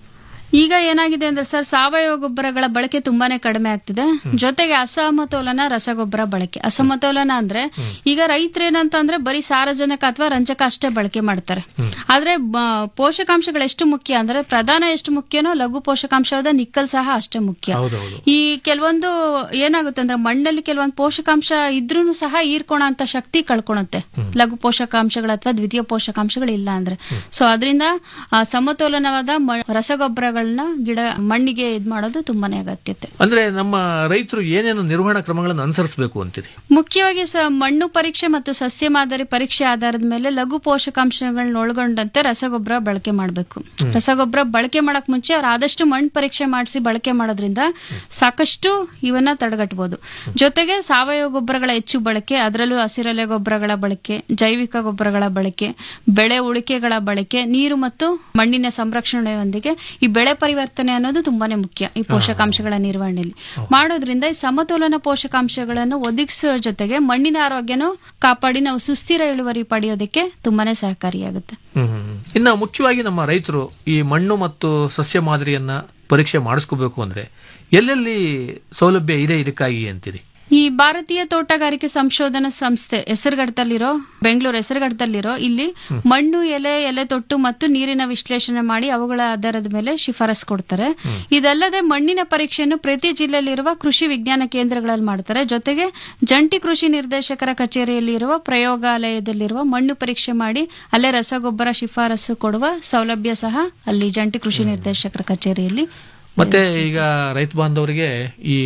ಈಗ ಏನಾಗಿದೆ ಅಂದ್ರೆ ಸರ್ ಸಾವಯವ ಗೊಬ್ಬರಗಳ ಬಳಕೆ ತುಂಬಾನೇ ಕಡಿಮೆ ಆಗ್ತಿದೆ ಜೊತೆಗೆ ಅಸಮತೋಲನ ರಸಗೊಬ್ಬರ ಬಳಕೆ ಅಸಮತೋಲನ ಅಂದ್ರೆ ಈಗ ರೈತರು ಏನಂತ ಅಂದ್ರೆ ಬರೀ ಸಾರಜನಕ ಅಥವಾ ರಂಜಕ ಅಷ್ಟೇ ಬಳಕೆ ಮಾಡ್ತಾರೆ ಆದ್ರೆ ಬ- ಪೋಷಕಾಂಶಗಳು ಎಷ್ಟು ಮುಖ್ಯ ಅಂದ್ರೆ ಪ್ರಧಾನ ಎಷ್ಟು ಮುಖ್ಯನೋ ಲಘು ಪೋಷಕಾಂಶವಾದ ನಿಕ್ಕಲ್ ಸಹ ಅಷ್ಟೇ ಮುಖ್ಯ ಹೌದೌದು ಈ ಕೆಲವೊಂದು ಏನಾಗುತ್ತೆ ಅಂದ್ರೆ ಮಣ್ಣಲ್ಲಿ ಕೆಲವೊಂದು ಪೋಷಕಾಂಶ ಇದ್ರೂ ಸಹ ಹೀರ್ಕೊಳ ಅಂತ ಶಕ್ತಿ ಕಳ್ಕೊಳುತ್ತೆ ಲಘು ಪೋಷಕಾಂಶಗಳು ಅಥವಾ ದ್ವಿತೀಯ ಪೋಷಕಾಂಶಗಳು ಇಲ್ಲ ಅಂದ್ರೆ ಸೊ ಅದರಿಂದ ಸಮತೋಲನವಾದ ಮ- ರಸಗೊಬ್ಬರಗಳನ್ನ ಗಿಡ ಮಣ್ಣಿಗೆ ಇದ್ ಮಾಡೋದು ತುಂಬಾನೇ ಅಗತ್ಯತೆ ಅಂದ್ರೆ ನಮ್ಮ ರೈತರು ಏನೇನು ನಿರ್ವಹಣಾ ಕ್ರಮಗಳನ್ನು ಅನುಸರಿಸಬೇಕು ಅಂತೀರಿ ಮುಖ್ಯವಾಗಿ ಸ ಮಣ್ಣು ಪರೀಕ್ಷೆ ಮತ್ತು ಸಸ್ಯ ಮಾದರಿ ಪರೀಕ್ಷೆ ಆಧಾರದ ಮೇಲೆ ಲಘು ಪೋಷಕಾಂಶಗಳನ್ನ ಒಳಗೊಂಡಂತೆ ರಸಗೊಬ್ಬರ ಬಳಕೆ ಮಾಡಬೇಕು ರಸಗೊಬ್ಬರ ಬಳಕೆ ಮಾಡಕ್ ಮುಂಚೆ ಅವ್ರು ಆದಷ್ಟು ಮಣ್ಣು ಪರೀಕ್ಷೆ ಮಾಡಿಸಿ ಬಳಕೆ ಮಾಡೋದ್ರಿಂದ ಸಾಕಷ್ಟು ಇವನ್ನ ತಡೆಗಟ್ಟಬಹುದು ಜೊತೆಗೆ ಸಾವಯವ ಗೊಬ್ಬರಗಳ ಹೆಚ್ಚು ಬಳಕೆ ಅದರಲ್ಲೂ ಹಸಿರೆಲೆ ಗೊಬ್ಬರಗಳ ಬಳಕೆ ಜೈವಿಕ ಗೊಬ್ಬರಗಳ ಬಳಕೆ ಬೆಳೆ ಉಳಿಕೆಗಳ ಬಳಕೆ ನೀರು ಮತ್ತು ಮಣ್ಣಿನ ಸಂರಕ್ಷಣೆಯೊಂದಿಗೆ ಈ ಬೆಳೆ ಪರಿವರ್ತನೆ ಅನ್ನೋದು ತುಂಬಾನೇ ಮುಖ್ಯ ಈ ಪೋಷಕಾಂಶಗಳ ನಿರ್ವಹಣೆಯಲ್ಲಿ ಮಾಡೋದ್ರಿಂದ ಈ ಸಮತೋಲನ ಪೋಷಕಾಂಶಗಳನ್ನು ಒದಗಿಸುವ ಜೊತೆಗೆ ಮಣ್ಣಿನ ಆರೋಗ್ಯನೂ ಕಾಪಾಡಿ ನಾವು ಸುಸ್ಥಿರ ಇಳುವರಿ ಪಡೆಯೋದಕ್ಕೆ ತುಂಬಾನೇ ಸಹಕಾರಿಯಾಗುತ್ತೆ ಹ್ಮ್ ಹ್ಮ್ ಹ್ಮ್. ಇನ್ನ ಮುಖ್ಯವಾಗಿ ನಮ್ಮ ರೈತರು ಈ ಮಣ್ಣು ಮತ್ತು ಸಸ್ಯ ಮಾದರಿಯನ್ನ ಪರೀಕ್ಷೆ ಮಾಡಿಸ್ಕೋಬೇಕು ಅಂದ್ರೆ ಎಲ್ಲೆಲ್ಲಿ ಸೌಲಭ್ಯ ಇದೆ ಇದಕ್ಕಾಗಿ ಅಂತೀರಿ ಈ ಭಾರತೀಯ ತೋಟಗಾರಿಕೆ ಸಂಶೋಧನಾ ಸಂಸ್ಥೆ ಹೆಸರುಗಡದಲ್ಲಿರೋ ಬೆಂಗಳೂರು ಹೆಸರುಗಡದಲ್ಲಿರೋ ಇಲ್ಲಿ ಮಣ್ಣು ಎಲೆ ಎಲೆ ತೊಟ್ಟು ಮತ್ತು ನೀರಿನ ವಿಶ್ಲೇಷಣೆ ಮಾಡಿ ಅವುಗಳ ಆಧಾರದ ಮೇಲೆ ಶಿಫಾರಸ್ ಕೊಡ್ತಾರೆ ಇದಲ್ಲದೆ ಮಣ್ಣಿನ ಪರೀಕ್ಷೆಯನ್ನು ಪ್ರತಿ ಜಿಲ್ಲೆಯಲ್ಲಿರುವ ಕೃಷಿ ವಿಜ್ಞಾನ ಕೇಂದ್ರಗಳಲ್ಲಿ ಮಾಡ್ತಾರೆ ಜೊತೆಗೆ ಜಂಟಿ ಕೃಷಿ ನಿರ್ದೇಶಕರ ಕಚೇರಿಯಲ್ಲಿ ಇರುವ ಪ್ರಯೋಗಾಲಯದಲ್ಲಿರುವ ಮಣ್ಣು ಪರೀಕ್ಷೆ ಮಾಡಿ ಅಲ್ಲೇ ರಸಗೊಬ್ಬರ ಶಿಫಾರಸು ಕೊಡುವ ಸೌಲಭ್ಯ ಸಹ ಅಲ್ಲಿ ಜಂಟಿ ಕೃಷಿ ನಿರ್ದೇಶಕರ ಕಚೇರಿಯಲ್ಲಿ ಮತ್ತೆ ಈಗ ರೈತ ಬಾಂಧವರಿಗೆ ಈ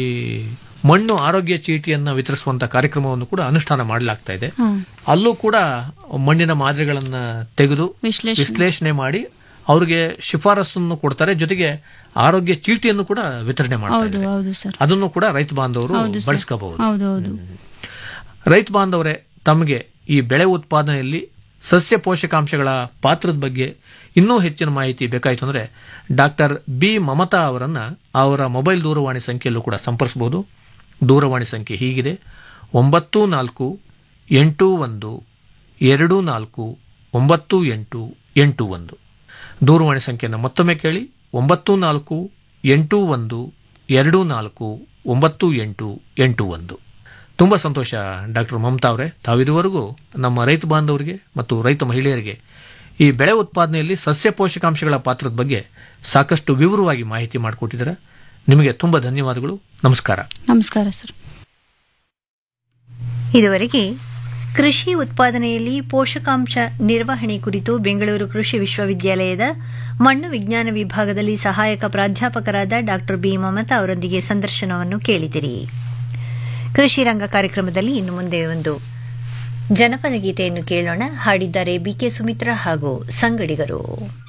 ಮಣ್ಣು ಆರೋಗ್ಯ ಚೀಟಿಯನ್ನ ವಿತರಿಸುವಂತ ಕಾರ್ಯಕ್ರಮವನ್ನು ಕೂಡ ಅನುಷ್ಠಾನ ಮಾಡಲಾಗ್ತಾ ಇದೆ ಹ್ಮ್. ಅಲ್ಲೂ ಕೂಡ ಮಣ್ಣಿನ ಮಾದರಿಗಳನ್ನ ತೆಗೆದು ವಿಶ್ಲೇಷಣೆ. ವಿಶ್ಲೇಷಣೆ ಮಾಡಿ ಅವ್ರಿಗೆ ಶಿಫಾರಸನ್ನು ಕೊಡ್ತಾರೆ ಜೊತೆಗೆ ಆರೋಗ್ಯ ಚೀಟಿಯನ್ನು ಕೂಡ ವಿತರಣೆ ಮಾಡ್ತಾರೆ ಹೌದು ಹೌದು ಸರ್ ಅದನ್ನು ಕೂಡ ರೈತ ಬಾಂಧವರು ಹೌದು ಸರ್. ಬಳಸ್ಕೋಬಹುದು ಹೌದು ಹೌದು ರೈತ ಬಾಂಧವರೇ ತಮಗೆ ಈ ಬೆಳೆ ಉತ್ಪಾದನೆಯಲ್ಲಿ ಸಸ್ಯ ಪೋಷಕಾಂಶಗಳ ಪಾತ್ರದ ಬಗ್ಗೆ ಇನ್ನೂ ಹೆಚ್ಚಿನ ಮಾಹಿತಿ ಬೇಕಾಯಿತು ಅಂದ್ರೆ ಡಾಕ್ಟರ್ ಬಿ ಮಮತಾ ಅವರನ್ನ ಅವರ ಮೊಬೈಲ್ ದೂರವಾಣಿ ಸಂಖ್ಯೆಯಲ್ಲೂ ಕೂಡ ಸಂಪರ್ಸಬಹುದು ದೂರವಾಣಿ ಸಂಖ್ಯೆ ಹೀಗಿದೆ ಒಂಬತ್ತು ನಾಲ್ಕು ಎಂಟು ಒಂದು ಎರಡು ನಾಲ್ಕು ಒಂಬತ್ತು ಎಂಟು ಎಂಟು ಒಂದು ದೂರವಾಣಿ ಸಂಖ್ಯೆಯನ್ನು ಮತ್ತೊಮ್ಮೆ ಕೇಳಿ ಒಂಬತ್ತು ನಾಲ್ಕು ಎಂಟು ಒಂದು ಎರಡು ನಾಲ್ಕು ಒಂಬತ್ತು ಎಂಟು ಎಂಟು ಒಂದು ತುಂಬ ಸಂತೋಷ ಡಾಕ್ಟರ್ ಮಮತಾ ಅವರೇ ತಾವಿದುವರೆಗೂ ನಮ್ಮ ರೈತ ಬಾಂಧವರಿಗೆ ಮತ್ತು ರೈತ ಮಹಿಳೆಯರಿಗೆ ಈ ಬೆಳೆ ಉತ್ಪಾದನೆಯಲ್ಲಿ ಸಸ್ಯ ಪೋಷಕಾಂಶಗಳ ಪಾತ್ರದ ಬಗ್ಗೆ ಸಾಕಷ್ಟು ವಿವರವಾಗಿ ಮಾಹಿತಿ ಮಾಡಿಕೊಟ್ಟಿದ್ದಾರೆ ನಿಮಗೆ ತುಂಬ ಧನ್ಯವಾದಗಳು ನಮಸ್ಕಾರ ನಮಸ್ಕಾರ ಸರ್ ಇದುವರೆಗೆ ಕೃಷಿ ಉತ್ಪಾದನೆಯಲ್ಲಿ ಪೋಷಕಾಂಶ ನಿರ್ವಹಣೆ ಕುರಿತು ಬೆಂಗಳೂರು ಕೃಷಿ ವಿಶ್ವವಿದ್ಯಾಲಯದ ಮಣ್ಣು ವಿಜ್ಞಾನ ವಿಭಾಗದಲ್ಲಿ ಸಹಾಯಕ ಪ್ರಾಧ್ಯಾಪಕರಾದ ಡಾ ಬಿ ಮಮತಾ ಅವರೊಂದಿಗೆ ಸಂದರ್ಶನವನ್ನು ಕೇಳಿದಿರಿ ಕೃಷಿ ರಂಗ ಕಾರ್ಯಕ್ರಮದಲ್ಲಿ ಇನ್ನು ಮುಂದೆ ಒಂದು ಜನಪದ ಗೀತೆಯನ್ನು ಕೇಳೋಣ ಹಾಡಿದ್ದಾರೆ ಬಿಕೆ ಸುಮಿತ್ರಾ ಹಾಗೂ ಸಂಗಡಿಗರು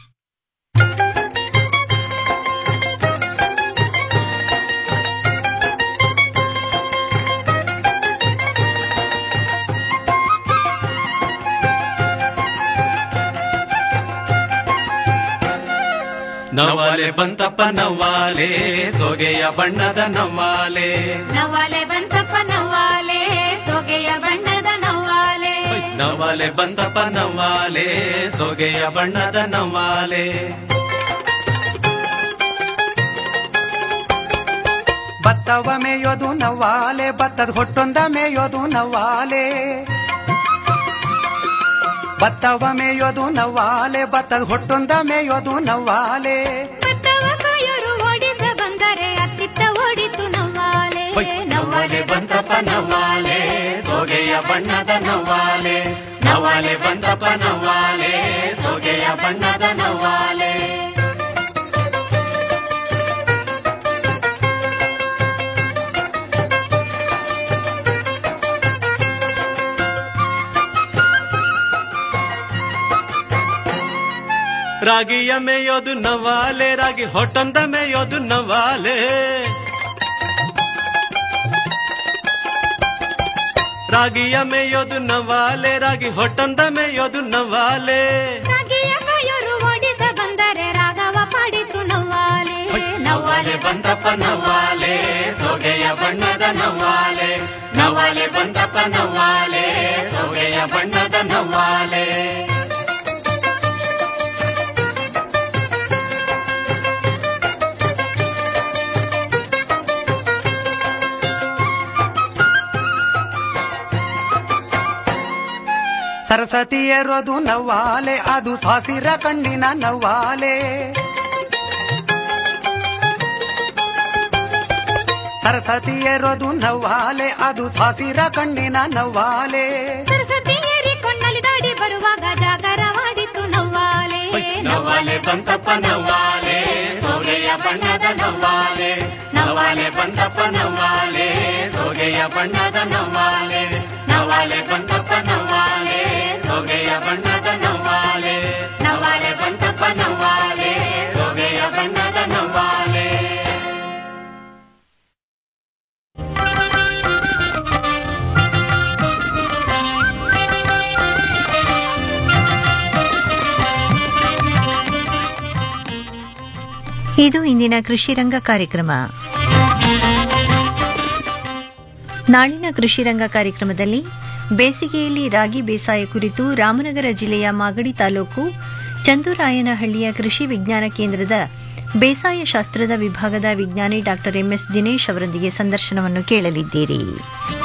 ನವಾಲೆ ಬಂತಪ್ಪ ನವ್ವಾಲೆ ಸೊಗೆಯ ಬಣ್ಣದ ನವ್ವಾಲೆ ನವ್ವಾಲೆ ಬಂತಪ್ಪ ನವ್ವಾಲೆ ಸೊಗೆಯ ಬಣ್ಣದ ನವ್ವಾಲೆ ನವಾಲೆ ಬಂತಪ್ಪ ನವ್ವಾಲೆ ಸೊಗೆಯ ಬಣ್ಣದ ನವ್ವಾಲೆ ಭತ್ತವ ಮೇಯೋದು ನವ್ವಾಲೆ ಭತ್ತದ ಹೊಟ್ಟೊಂದ ಮೇಯೋದು ನವ್ವಾಲೆ ಭತ್ತವ ಮೇಯೋದು ನವ್ವಾಲೆ ಭತ್ತದ ಹೊಟ್ಟೊಂದ ಮೇಯೋದು ನವ್ವಾಲೆ ಭತ್ತವ ಕಾಯೋರು ಓಡಿಸ ಬಂದರೆ ಅತ್ತಿತ್ತ ಓಡಿತು ನವ್ವಾಲೆ ನವ್ವಾಲೆ ಬಂತಪ್ಪ ನವ್ವಾಲೆ ಸೊಗೆಯ ಬಣ್ಣದ ನವ್ವಾಲೆ ನವಾಲೆ ಬಂತಪ್ಪ ನವ್ವಾಲೆ ಸೊಗೆಯ ಬಣ್ಣದ ನವ್ವಾಲೆ ರಾಗಿಯ ಮೇಯೋದು ನವಾಲೆ ರಾಗಿ ಹೊಟ್ಟಂದ ಮೇಯೋದು ನವಾಲೆ ರಾಗಿಯ ಮೇಯೋದು ನವಾಲೆ ರಾಗಿ ಹೊಟ್ಟಂದ ಮೇಯೋದು ನವಾಲೆ ರಾಗಿಯ ಕಾಯೋರು ಓಡಿಸ ಬಂದರೆ ರಾಗವ ಪಾಡಿತು ನವ್ವಾಲೆ ನವಾಲೆ ಬಂತಪ್ಪ ನವಾಲೆ ಸೊಗೆಯ ಬಣ್ಣದ ನವಾಲೆ ನವಾಲೆ ಬಂತಪ್ಪ ನವಾಲೆ ಸೊಗೆಯ ಬಣ್ಣದ ನವಾಲೆ ಸರಸ್ವತಿ ಏರೋದು ನವ್ವಾಲೆ ಅದು ಸಾಸಿರ ಕಣ್ಣಿನ ನವ್ವಾಲೆ ಸರಸ್ವತಿ ಏರೋದು ನವ್ವಾಲೆ ಅದು ಸಾಸಿರ ಕಣ್ಣಿನ ನವ್ವಾಲೆ ಸರಸ್ವತಿ ಏರಿ ಕೊಂಡಲಿ ದಾಡಿ ಬರುವಾಗ ಜಾಗರವಾಡಿತು ನವ್ವಾಲೆ ನವ್ವಾಲೆ ಬಂತಪ್ಪ ನವ್ವಾಲೆ ಸೋಗೆಯ ಬಣ್ಣದ ನವ್ವಾಲೆ ನವ್ವಾಲೆ ಬಂತಪ್ಪ ನವ್ವಾಲೆ ಸೋಗೆಯ ಬಣ್ಣದ ನವ್ವಾಲೆ ನವ್ವಾಲೆ ಬಂತಪ್ಪ ನವ್ವಾಲೆ ಸೋಗೆಯ ಬಣ್ಣದ ನವ್ವಾಲೆ ನವ್ವಾಲೆ ಬಂತಪ್ಪ ನವ್ವಾಲೆ ಸೋಗೆಯ ಬಣ್ಣದ ನವ್ವಾಲೆ ಇದು ಇಂದಿನ ಕೃಷಿ ರಂಗ ಕಾರ್ಯಕ್ರಮ ನಾಳಿನ ಕೃಷಿ ರಂಗ ಕಾರ್ಯಕ್ರಮದಲ್ಲಿ ಬೇಸಿಗೆಯಲ್ಲಿ ರಾಗಿ ಬೇಸಾಯ ಕುರಿತು ರಾಮನಗರ ಜಿಲ್ಲೆಯ ಮಾಗಡಿ ತಾಲೂಕು ಚಂದುರಾಯನಹಳ್ಳಿಯ ಕೃಷಿ ವಿಜ್ಞಾನ ಕೇಂದ್ರದ ಬೇಸಾಯ ಶಾಸ್ತ್ರದ ವಿಭಾಗದ ವಿಜ್ಞಾನಿ ಡಾ ಎಂಎಸ್ ದಿನೇಶ್ ಅವರೊಂದಿಗೆ ಸಂದರ್ಶನವನ್ನು ಕೇಳಲಿದ್ದೀರಿ